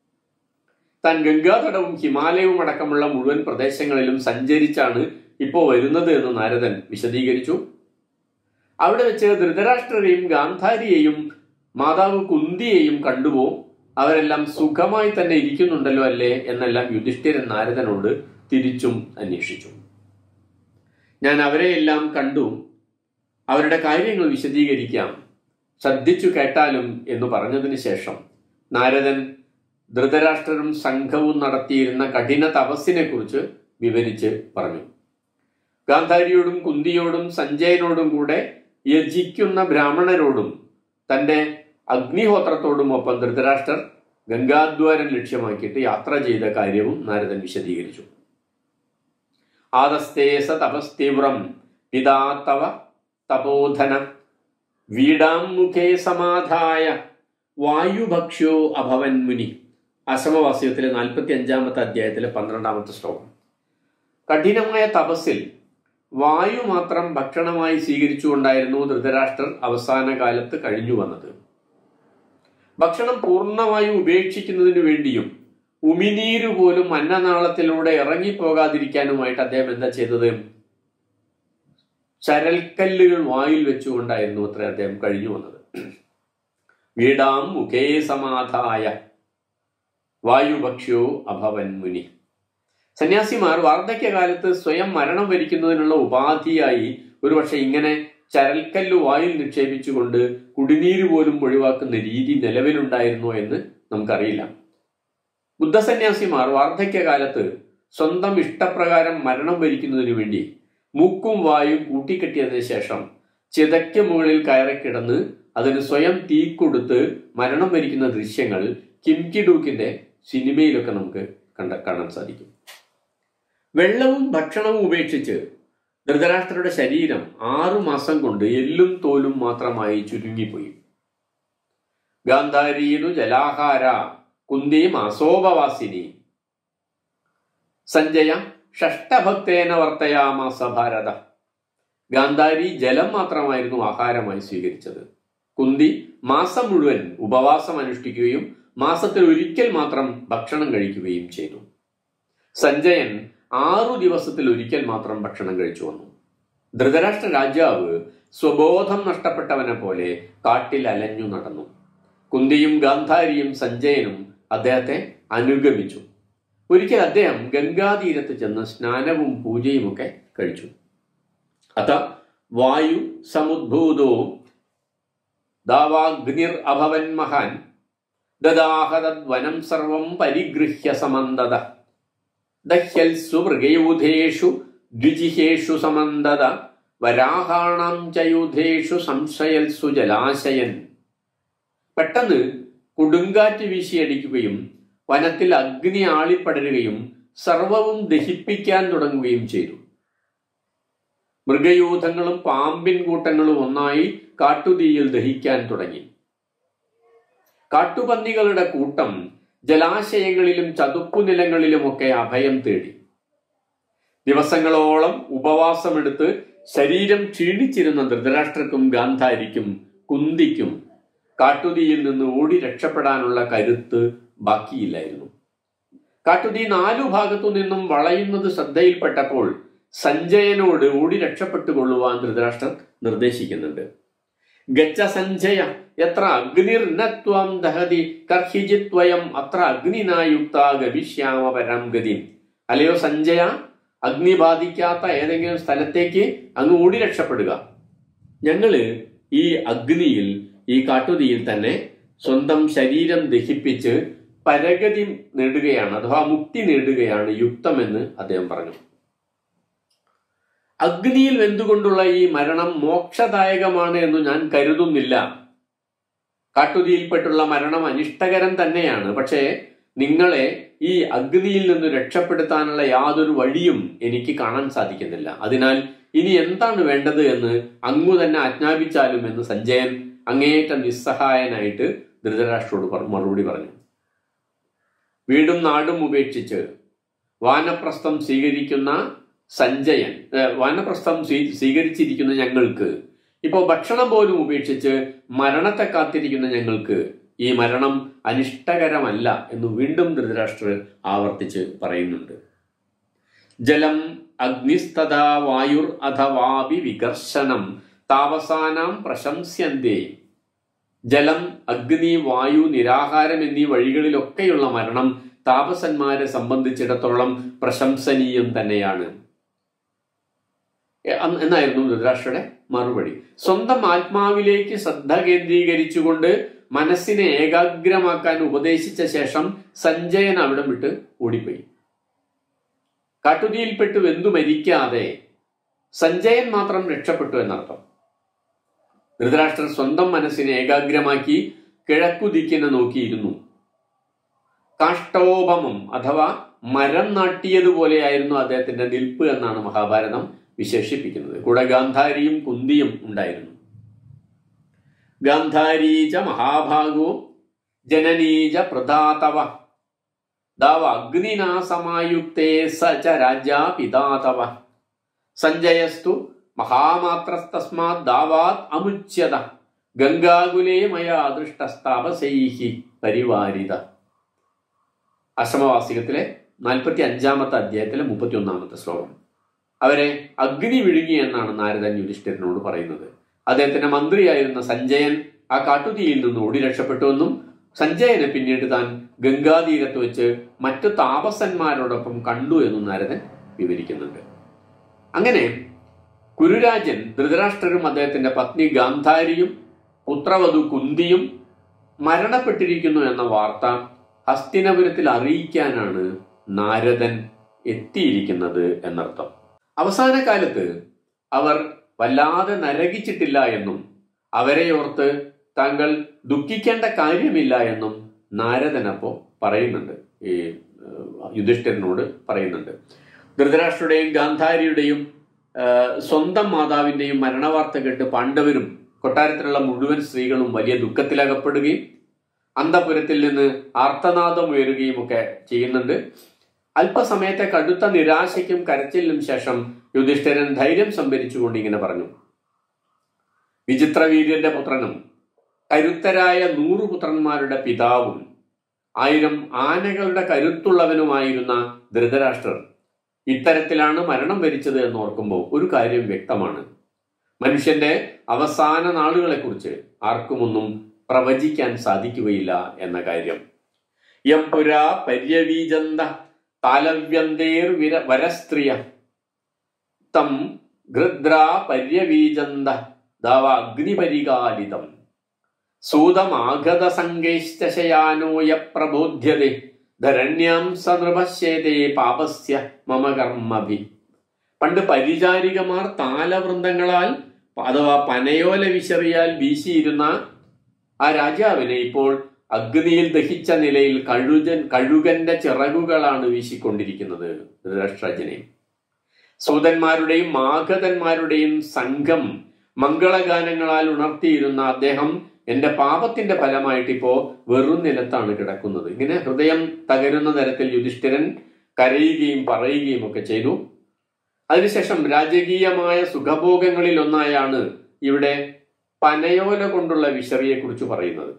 താൻ ഗംഗാതടവും ഹിമാലയവും അടക്കമുള്ള മുഴുവൻ പ്രദേശങ്ങളിലും സഞ്ചരിച്ചാണ് ഇപ്പോ വരുന്നത് എന്ന് നാരദൻ വിശദീകരിച്ചു അവിടെ വെച്ച് ധൃതരാഷ്ട്രരെയും ഗാന്ധാരിയെയും മാതാവ് കുന്തിയെയും കണ്ടുപോ അവരെല്ലാം സുഖമായി തന്നെ ഇരിക്കുന്നുണ്ടല്ലോ അല്ലേ എന്നെല്ലാം യുധിഷ്ഠിരൻ നാരദനോട് തിരിച്ചും അന്വേഷിച്ചു ഞാൻ അവരെയെല്ലാം കണ്ടു അവരുടെ കാര്യങ്ങൾ വിശദീകരിക്കാം ശ്രദ്ധിച്ചു കേട്ടാലും എന്ന് പറഞ്ഞതിന് ശേഷം നാരദൻ ധൃതരാഷ്ട്രരും സംഘവും നടത്തിയിരുന്ന കഠിന തപസ്സിനെ കുറിച്ച് വിവരിച്ച് പറഞ്ഞു ഗാന്ധാരിയോടും കുന്തിയോടും സഞ്ജയനോടും കൂടെ യജിക്കുന്ന ബ്രാഹ്മണരോടും തന്റെ അഗ്നിഹോത്രത്തോടും ഒപ്പം ധൃതരാഷ്ട്രർ ഗംഗാദ്വാരം ലക്ഷ്യമാക്കിയിട്ട് യാത്ര ചെയ്ത കാര്യവും നാരദൻ വിശദീകരിച്ചു ആദസ്തേ സ തപസ്തീവ്രം പിതാ തവ തപോധന വീടാം മുഖേ സമാധായ വായുഭക്ഷ്യോ അഭവൻ മുനി അശ്രമവാസ്യത്തിലെ നാൽപ്പത്തി അഞ്ചാമത്തെ അധ്യായത്തിലെ പന്ത്രണ്ടാമത്തെ ശ്ലോകം കഠിനമായ തപസ്സിൽ വായു മാത്രം ഭക്ഷണമായി സ്വീകരിച്ചുകൊണ്ടായിരുന്നു ധൃതരാഷ്ട്രർ അവസാന കാലത്ത് കഴിഞ്ഞു വന്നത് ഭക്ഷണം പൂർണ്ണമായും ഉപേക്ഷിക്കുന്നതിനു വേണ്ടിയും ഉമിനീര് പോലും അന്നനാളത്തിലൂടെ ഇറങ്ങിപ്പോകാതിരിക്കാനുമായിട്ട് അദ്ദേഹം എന്താ ചെയ്തത് ചരൽക്കല്ലുകൾ വായിൽ വെച്ചുകൊണ്ടായിരുന്നു അത്ര അദ്ദേഹം കഴിഞ്ഞു വന്നത് വീടാം മുഖേ സമാധായ വായുഭക്ഷ്യോ അഭവൻ മുനി സന്യാസിമാർ വാർദ്ധക്യകാലത്ത് സ്വയം മരണം വരിക്കുന്നതിനുള്ള ഉപാധിയായി ഒരുപക്ഷെ ഇങ്ങനെ ചരൽക്കല്ല് വായിൽ നിക്ഷേപിച്ചുകൊണ്ട് കുടിനീര് പോലും ഒഴിവാക്കുന്ന രീതി നിലവിലുണ്ടായിരുന്നോ എന്ന് നമുക്കറിയില്ല ബുദ്ധസന്യാസിമാർ വാർദ്ധക്യകാലത്ത് സ്വന്തം ഇഷ്ടപ്രകാരം മരണം വരിക്കുന്നതിനു വേണ്ടി മൂക്കും വായും കൂട്ടിക്കെട്ടിയതിനു ശേഷം ചിതയ്ക്ക് മുകളിൽ കയറി കിടന്ന് അതിന് സ്വയം തീ കൊടുത്ത് മരണം വരിക്കുന്ന ദൃശ്യങ്ങൾ കിംകിഡൂക്കിന്റെ സിനിമയിലൊക്കെ നമുക്ക് കണ്ട കാണാൻ സാധിക്കും വെള്ളവും ഭക്ഷണവും ഉപേക്ഷിച്ച് ധൃതരാഷ്ട്രയുടെ ശരീരം ആറു മാസം കൊണ്ട് എല്ലും തോലും മാത്രമായി ചുരുങ്ങിപ്പോയി ഗാന്ധാരീനു ജലാഹാര കുന്തി മാസോപവാസിനി സഞ്ജയ ഷഷ്ടഭക്തേന വർത്തയാമാസ ഭാരത ഗാന്ധാരി ജലം മാത്രമായിരുന്നു ആഹാരമായി സ്വീകരിച്ചത് കുന്തി മാസം മുഴുവൻ ഉപവാസം അനുഷ്ഠിക്കുകയും മാസത്തിൽ ഒരിക്കൽ മാത്രം ഭക്ഷണം കഴിക്കുകയും ചെയ്തു സഞ്ജയൻ ആറു ദിവസത്തിൽ ഒരിക്കൽ മാത്രം ഭക്ഷണം കഴിച്ചു വന്നു ധൃതരാഷ്ട്ര രാജാവ് സ്വബോധം നഷ്ടപ്പെട്ടവനെ പോലെ കാട്ടിൽ അലഞ്ഞു നടന്നു കുന്തിയും ഗാന്ധാരിയും സഞ്ജയനും അദ്ദേഹത്തെ അനുഗമിച്ചു ഒരിക്കൽ അദ്ദേഹം ഗംഗാതീരത്ത് ചെന്ന് സ്നാനവും പൂജയും ഒക്കെ കഴിച്ചു അത വായു സമുദ്ഭൂതോ ദാവാഗ്നിർ അഭവൻ മഹാൻ ദദാഹതദ്വനം സർവം പരിഗൃഹ്യ സമന്തത ദഹ്യൽസു മൃഗയൂഥേഷു ദ്വിജിഹേഷു സമന്തത വരാഹാണാം ചയൂഥേഷു സംശയൽസു ജലാശയൻ പെട്ടെന്ന് കൊടുങ്കാറ്റ് വീശിയടിക്കുകയും വനത്തിൽ അഗ്നി ആളിപ്പടരുകയും സർവവും ദഹിപ്പിക്കാൻ തുടങ്ങുകയും ചെയ്തു മൃഗയൂഥങ്ങളും പാമ്പിൻ കൂട്ടങ്ങളും ഒന്നായി കാട്ടുതീയിൽ ദഹിക്കാൻ തുടങ്ങി കാട്ടുപന്നികളുടെ കൂട്ടം ജലാശയങ്ങളിലും ചതുപ്പുനിലങ്ങളിലുമൊക്കെ അഭയം തേടി ദിവസങ്ങളോളം ഉപവാസമെടുത്ത് ശരീരം ക്ഷീണിച്ചിരുന്ന ധൃതരാഷ്ട്രക്കും ഗാന്ധാരിക്കും കുന്തിക്കും കാട്ടുതീയിൽ നിന്ന് ഓടി രക്ഷപ്പെടാനുള്ള കരുത്ത് ബാക്കിയില്ലായിരുന്നു കാട്ടുതീ നാലു ഭാഗത്തു നിന്നും വളയുന്നത് ശ്രദ്ധയിൽപ്പെട്ടപ്പോൾ സഞ്ജയനോട് ഓടി രക്ഷപ്പെട്ടുകൊള്ളുവാൻ ധൃതരാഷ്ട്രർ നിർദ്ദേശിക്കുന്നുണ്ട് ഗച്ഛ സഞ്ജയ എത്ര അഗ്നിർനത്വം ദഹതി കർഹിജിത്വയം അത്ര അഗ്നിനായുക്ത ഗവിഷ്യാമ പരം ഗതി അല്ലയോ സഞ്ജയ അഗ്നി ബാധിക്കാത്ത ഏതെങ്കിലും സ്ഥലത്തേക്ക് അങ്ങ് ഓടി രക്ഷപ്പെടുക ഞങ്ങള് ഈ അഗ്നിയിൽ ഈ കാട്ടുതീയിൽ തന്നെ സ്വന്തം ശരീരം ദഹിപ്പിച്ച് പരഗതി നേടുകയാണ് അഥവാ മുക്തി നേടുകയാണ് യുക്തമെന്ന് അദ്ദേഹം പറഞ്ഞു അഗ്നിയിൽ വെന്തുകൊണ്ടുള്ള ഈ മരണം മോക്ഷദായകമാണ് എന്ന് ഞാൻ കരുതുന്നില്ല കാട്ടുതീയിൽപ്പെട്ടുള്ള മരണം അനിഷ്ടകരം തന്നെയാണ് പക്ഷേ നിങ്ങളെ ഈ അഗ്നിയിൽ നിന്ന് രക്ഷപ്പെടുത്താനുള്ള യാതൊരു വഴിയും എനിക്ക് കാണാൻ സാധിക്കുന്നില്ല അതിനാൽ ഇനി എന്താണ് വേണ്ടത് എന്ന് അങ്ങു തന്നെ ആജ്ഞാപിച്ചാലും എന്ന് സഞ്ജയൻ അങ്ങേയറ്റം നിസ്സഹായനായിട്ട് ധൃതരാഷ്ട്രോട് പറ- മറുപടി പറഞ്ഞു വീടും നാടും ഉപേക്ഷിച്ച് വാനപ്രസ്ഥം സ്വീകരിക്കുന്ന സഞ്ജയൻ ഏഹ്, വാനപ്രസ്ഥം സ്വീ- സ്വീകരിച്ചിരിക്കുന്ന ഞങ്ങൾക്ക് ഇപ്പോൾ ഭക്ഷണം പോലും ഉപേക്ഷിച്ച് മരണത്തെ കാത്തിരിക്കുന്ന ഞങ്ങൾക്ക് ഈ മരണം അനിഷ്ടകരമല്ല എന്ന് വീണ്ടും ധൃതരാഷ്ട്രർ ആവർത്തിച്ച് പറയുന്നുണ്ട് ജലം അഗ്നിസ്തഥാ വായുർ അഥവാപി വികർശനം താവസാനാം പ്രശംസ്യന്തേ ജലം അഗ്നി വായു നിരാഹാരം എന്നീ വഴികളിലൊക്കെയുള്ള മരണം താപസന്മാരെ സംബന്ധിച്ചിടത്തോളം പ്രശംസനീയം തന്നെയാണ് എ- അന്ന് എന്നായിരുന്നു ധൃതരാഷ്ട്രയുടെ മറുപടി സ്വന്തം ആത്മാവിലേക്ക് ശ്രദ്ധ കേന്ദ്രീകരിച്ചുകൊണ്ട് മനസ്സിനെ ഏകാഗ്രമാക്കാൻ ഉപദേശിച്ച ശേഷം സഞ്ജയൻ അവിടം വിട്ട് ഓടിപ്പോയി കാട്ടുതീയിൽപ്പെട്ട് വെന്തു മരിക്കാതെ സഞ്ജയൻ മാത്രം രക്ഷപ്പെട്ടു എന്നർത്ഥം ധൃതരാഷ്ട്രർ സ്വന്തം മനസ്സിനെ ഏകാഗ്രമാക്കി കിഴക്കുദിക്കിനെ നോക്കിയിരുന്നു കാഷ്ടോപമം അഥവാ മരം നാട്ടിയതുപോലെയായിരുന്നു അദ്ദേഹത്തിന്റെ നിൽപ്പ് എന്നാണ് മഹാഭാരതം വിശേഷിപ്പിക്കുന്നത് കൂടെ ഗാന്ധാരിയും കുന്തിയും ഉണ്ടായിരുന്നു ഗാന്ധാരീച മഹാഭാഗോ ജനനീച പ്രധാതവ ദാവ അഗ്നിനാ സമായുക്തേ സ ച രാജാ പിതാതവ സഞ്ജയസ്തു മഹാമാത്രസ്തസ്മാത് ദാവാത് അമുച്യത ഗംഗാകുലേ മയാ ദൃഷ്ടസ്താപസൈഹി പരിവാരിത അശ്രമവാസികത്തിലെ നാൽപ്പത്തി അഞ്ചാമത്തെ അധ്യായത്തിലെ മുപ്പത്തി ഒന്നാമത്തെ ശ്ലോകം അവരെ അഗ്നി വിഴുങ്ങി എന്നാണ് നാരദൻ യുധിഷ്ഠിരനോട് പറയുന്നത് അദ്ദേഹത്തിന്റെ മന്ത്രിയായിരുന്ന സഞ്ജയൻ ആ കാട്ടുതീയിൽ നിന്ന് ഓടി രക്ഷപ്പെട്ടുവെന്നും സഞ്ജയനെ പിന്നീട് താൻ ഗംഗാതീരത്ത് വെച്ച് മറ്റു താപസന്മാരോടൊപ്പം കണ്ടു എന്നും നാരദൻ വിവരിക്കുന്നുണ്ട് അങ്ങനെ കുരുരാജൻ ധൃതരാഷ്ട്രരും അദ്ദേഹത്തിന്റെ പത്നി ഗാന്ധാരിയും പുത്രവധു കുന്തിയും മരണപ്പെട്ടിരിക്കുന്നു എന്ന വാർത്ത ഹസ്തിനപുരത്തിൽ അറിയിക്കാനാണ് നാരദൻ എത്തിയിരിക്കുന്നത് എന്നർത്ഥം അവസാന കാലത്ത് അവർ വല്ലാതെ നരകിച്ചിട്ടില്ല എന്നും അവരെ ഓർത്ത് താങ്കൾ ദുഃഖിക്കേണ്ട കാര്യമില്ല എന്നും നാരദനപ്പോ പറയുന്നുണ്ട് ഈ ഏഹ്, യുധിഷ്ഠിരനോട് പറയുന്നുണ്ട് ധൃതരാഷ്ട്രയുടെയും ഗാന്ധാരിയുടെയും ഏഹ്, സ്വന്തം മാതാവിന്റെയും മരണവാർത്ത കേട്ട് പാണ്ഡവരും കൊട്ടാരത്തിലുള്ള മുഴുവൻ സ്ത്രീകളും വലിയ ദുഃഖത്തിലകപ്പെടുകയും അന്തപുരത്തിൽ നിന്ന് ആർത്തനാദം ഉയരുകയും ഒക്കെ ചെയ്യുന്നുണ്ട് അല്പസമയത്തെ കടുത്ത നിരാശയ്ക്കും കരച്ചിലിനും ശേഷം യുധിഷ്ഠിരൻ ധൈര്യം സംഭരിച്ചുകൊണ്ട് ഇങ്ങനെ പറഞ്ഞു വിചിത്രവീര്യന്റെ പുത്രനും കരുത്തരായ നൂറു പുത്രന്മാരുടെ പിതാവും ആയിരം ആനകളുടെ കരുത്തുള്ളവനുമായിരുന്ന ധൃതരാഷ്ട്രർ ഇത്തരത്തിലാണ് മരണം വരിച്ചത് എന്ന് ഓർക്കുമ്പോൾ ഒരു കാര്യം വ്യക്തമാണ് മനുഷ്യന്റെ അവസാന നാളുകളെക്കുറിച്ച് ആർക്കുമൊന്നും പ്രവചിക്കാൻ സാധിക്കുകയില്ല എന്ന കാര്യം യം പുരാ പര്യവീജന്ത താലവ്യന്തേർ വിര വരസ്ത്രിയ തം ഗൃദ്രാ പര്യവീജന്ത ദാവ അഗ്നിപരികാലിതം സൂതമാഗത സങ്കേശ്ചശയാനോയ പ്രബോധ്യതേ ധരണ്യാം സ നൃപശ്യേതേ പാപസ്യ മമ കർമ്മഭി പണ്ട് പരിചാരികമാർ താലവൃന്ദങ്ങളാൽ അഥവാ പനയോല വിശറിയാൽ വീശിയിരുന്ന ആ രാജാവിനെ ഇപ്പോൾ അഗ്നിയിൽ ദഹിച്ച നിലയിൽ കഴുകൻ കഴുകന്റെ ചിറകുകളാണ് വീശിക്കൊണ്ടിരിക്കുന്നത് ധൃതരാഷ്ട്രജനെ സൂതന്മാരുടെയും മാഗധന്മാരുടെയും സംഘം മംഗളഗാനങ്ങളാൽ ഉണർത്തിയിരുന്ന അദ്ദേഹം എന്റെ പാപത്തിന്റെ ഫലമായിട്ട് ഇപ്പോ വെറും നിലത്താണ് കിടക്കുന്നത് ഇങ്ങനെ ഹൃദയം തകരുന്ന തരത്തിൽ യുധിഷ്ഠിരൻ കരയുകയും പറയുകയും ഒക്കെ ചെയ്തു അതിനുശേഷം രാജകീയമായ സുഖഭോഗങ്ങളിൽ ഒന്നായാണ് ഇവിടെ പനയോല കൊണ്ടുള്ള വിശറിയെ കുറിച്ച് പറയുന്നത്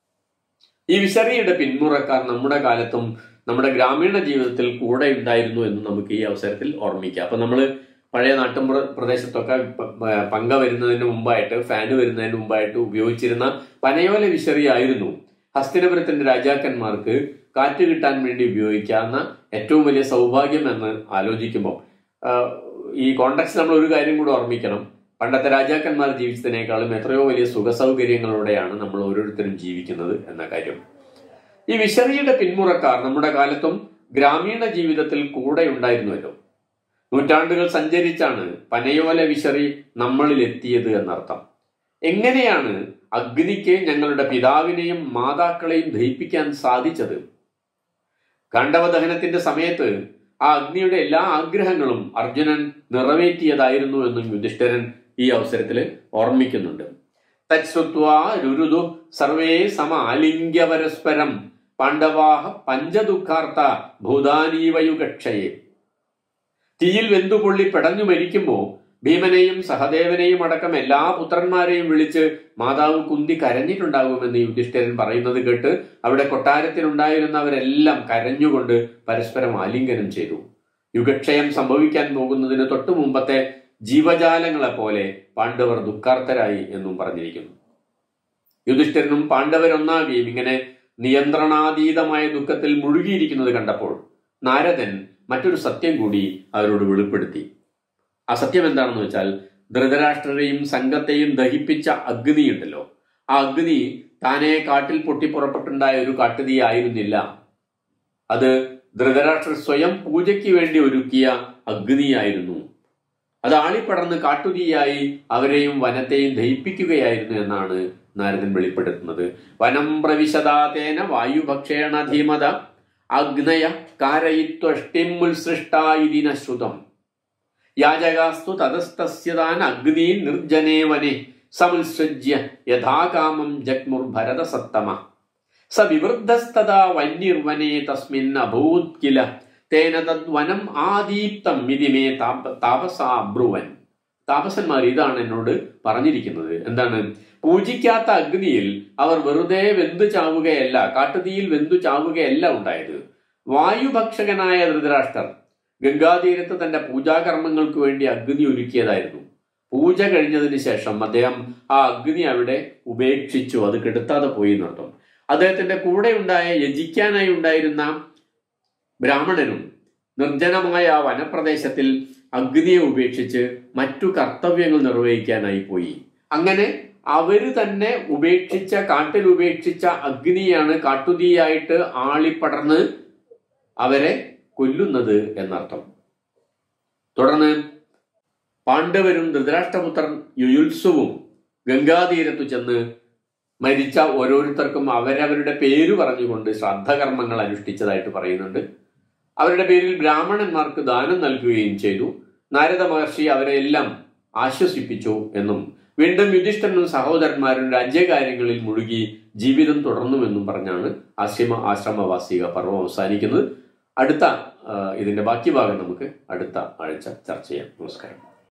ഈ വിശറിയുടെ പിന്മുറക്കാർ നമ്മുടെ കാലത്തും നമ്മുടെ ഗ്രാമീണ ജീവിതത്തിൽ കൂടെ ഉണ്ടായിരുന്നു എന്ന് നമുക്ക് ഈ അവസരത്തിൽ ഓർമ്മിക്കാം അപ്പൊ നമ്മൾ പഴയ നാട്ടുമ്പുറ പ്രദേശത്തൊക്കെ പ- പ- പങ്ക വരുന്നതിന് മുമ്പായിട്ട് ഫാന് വരുന്നതിന് മുമ്പായിട്ട് ഉപയോഗിച്ചിരുന്ന പനയോല വിശറി ആയിരുന്നു ഹസ്തിനപുരത്തിന്റെ രാജാക്കന്മാർക്ക് കാറ്റ് കിട്ടാൻ വേണ്ടി ഉപയോഗിക്കാവുന്ന ഏറ്റവും വലിയ സൗഭാഗ്യം എന്ന് ആലോചിക്കുമ്പോൾ ആഹ്, ഈ കോണ്ടക്സ്റ്റ് നമ്മൾ ഒരു കാര്യം കൂടെ ഓർമ്മിക്കണം പണ്ടത്തെ രാജാക്കന്മാർ ജീവിച്ചതിനേക്കാളും എത്രയോ വലിയ സുഖസൗകര്യങ്ങളോടെയാണ് നമ്മൾ ഓരോരുത്തരും ജീവിക്കുന്നത് എന്ന കാര്യം ഈ വിശറിയുടെ പിന്മുറക്കാർ നമ്മുടെ കാലത്തും ഗ്രാമീണ ജീവിതത്തിൽ കൂടെ ഉണ്ടായിരുന്നുവല്ലോ നൂറ്റാണ്ടുകൾ സഞ്ചരിച്ചാണ് പനയോല വിശറി നമ്മളിൽ എത്തിയത് എന്നർത്ഥം എങ്ങനെയാണ് അഗ്നിക്ക് ഞങ്ങളുടെ പിതാവിനെയും മാതാക്കളെയും ദഹിപ്പിക്കാൻ സാധിച്ചത് കണ്ഡവദഹനത്തിന്റെ സമയത്ത് ആ അഗ്നിയുടെ എല്ലാ ആഗ്രഹങ്ങളും അർജുനൻ നിറവേറ്റിയതായിരുന്നു എന്നും യുധിഷ്ഠിരൻ ഈ അവസരത്തിൽ ഓർമ്മിക്കുന്നുണ്ട് തച്ഛ്രുത്വാ രുരുതു സർവേ സമാലിംഗ്യ പരസ്പരം പാണ്ഡവാഹ പഞ്ചദുഃഖാർത്ഥ ഭൂതാനീവയുഗക്ഷയെ തീയിൽ വെന്തുപൊള്ളി പെടഞ്ഞു മരിക്കുമ്പോൾ ഭീമനെയും സഹദേവനെയും അടക്കം എല്ലാ പുത്രന്മാരെയും വിളിച്ച് മാതാവ് കുന്തി കരഞ്ഞിട്ടുണ്ടാകുമെന്ന് യുധിഷ്ഠിരൻ പറയുന്നത് കേട്ട് അവിടെ കൊട്ടാരത്തിലുണ്ടായിരുന്നവരെല്ലാം കരഞ്ഞുകൊണ്ട് പരസ്പരം ആലിംഗനം ചെയ്തു യുഗക്ഷയം സംഭവിക്കാൻ പോകുന്നതിന് തൊട്ടു മുമ്പത്തെ ജീവജാലങ്ങളെ പോലെ പാണ്ഡവർ ദുഃഖാർത്ഥരായി എന്നും പറഞ്ഞിരിക്കുന്നു യുധിഷ്ഠിരനും പാണ്ഡവരൊന്നാകുകയും ഇങ്ങനെ നിയന്ത്രണാതീതമായ ദുഃഖത്തിൽ മുഴുകിയിരിക്കുന്നത് കണ്ടപ്പോൾ നാരദൻ മറ്റൊരു സത്യം കൂടി അവരോട് വെളിപ്പെടുത്തി ആ സത്യം എന്താണെന്ന് വെച്ചാൽ ധൃതരാഷ്ട്രരെയും സംഘത്തെയും ദഹിപ്പിച്ച അഗ്നിയുണ്ടല്ലോ ആ അഗ്നി താനെ കാട്ടിൽ പൊട്ടിപ്പുറപ്പെട്ടുണ്ടായ ഒരു കാട്ടുതീ ആയിരുന്നില്ല അത് ധൃതരാഷ്ട്രർ സ്വയം പൂജയ്ക്ക് വേണ്ടി ഒരുക്കിയ അഗ്നിയായിരുന്നു അത് ആളിപ്പടർന്ന് കാട്ടുതീയായി അവരെയും വനത്തെയും ദഹിപ്പിക്കുകയായിരുന്നു എന്നാണ് നാരദൻ വെളിപ്പെടുത്തുന്നത് വനം പ്രവിശദാതേന വായുഭക്ഷേണ ധീമത അഗ്നയ കാരയിത്വഷ്ടിമുത്സൃഷ്ടായിതിന ശ്രുതം യാചകാസ്തു തതസ്തസ്യതാൻ അഗ്നി നിർജനേ വനെ സമുത്സൃജ്യ യഥാകാമം ജഗ്മുർഭരത സത്തമ സ വിവൃദ്ധസ്തഥാ വന്യർവനെ തസ്മിൻ അഭൂത് കില തേന തദ്വനം ആദീപ്തം ഇതി മേ താപ താപസാബ്രുവൻ താപസന്മാർ ഇതാണ് എന്നോട് പറഞ്ഞിരിക്കുന്നത് എന്താണ് പൂജിക്കാത്ത അഗ്നിയിൽ അവർ വെറുതെ വെന്തു ചാവുകയല്ല കാട്ടുതീയിൽ വെന്തു ചാവുകയല്ല ഉണ്ടായത് വായുഭക്ഷകനായ ധൃതരാഷ്ട്രർ ഗംഗാതീരത്ത് തന്റെ പൂജാകർമ്മങ്ങൾക്ക് വേണ്ടി അഗ്നി ഒരുക്കിയതായിരുന്നു പൂജ കഴിഞ്ഞതിന് ശേഷം അദ്ദേഹം ആ അഗ്നി അവിടെ ഉപേക്ഷിച്ചു അത് കെടുത്താതെ പോയി എന്നർത്ഥം അദ്ദേഹത്തിന്റെ കൂടെ ഉണ്ടായ യജിക്കാനായി ഉണ്ടായിരുന്ന ബ്രാഹ്മണനും നിർജ്ജനമായ ആ വനപ്രദേശത്തിൽ അഗ്നിയെ ഉപേക്ഷിച്ച് മറ്റു കർത്തവ്യങ്ങൾ നിർവഹിക്കാനായി പോയി അങ്ങനെ അവര് തന്നെ ഉപേക്ഷിച്ച കാട്ടിൽ ഉപേക്ഷിച്ച അഗ്നിയാണ് കാട്ടുതീയായിട്ട് ആളിപ്പടർന്ന് അവരെ കൊല്ലുന്നത് എന്നർത്ഥം തുടർന്ന് പാണ്ഡവരും ധൃതരാഷ്ട്രപുത്രൻ യുയുത്സുവും ഗംഗാതീരത്തു ചെന്ന് മരിച്ച ഓരോരുത്തർക്കും അവരവരുടെ പേര് പറഞ്ഞുകൊണ്ട് ശ്രാദ്ധകർമ്മങ്ങൾ അനുഷ്ഠിച്ചതായിട്ട് പറയുന്നുണ്ട് അവരുടെ പേരിൽ ബ്രാഹ്മണന്മാർക്ക് ദാനം നൽകുകയും ചെയ്തു നാരദ മഹർഷി അവരെ എല്ലാം ആശ്വസിപ്പിച്ചു എന്നും വീണ്ടും യുധിഷ്ഠനും സഹോദരന്മാരും രാജ്യകാര്യങ്ങളിൽ മുഴുകി ജീവിതം തുടർന്നുവെന്നും പറഞ്ഞാണ് ആശ്രമ ആശ്രമവാസിക പർവ്വം അവസാനിക്കുന്നത് അടുത്ത ആ, ഇതിന്റെ ബാക്കി ഭാഗം നമുക്ക് അടുത്ത ആഴ്ച ചർച്ച ചെയ്യാം നമസ്കാരം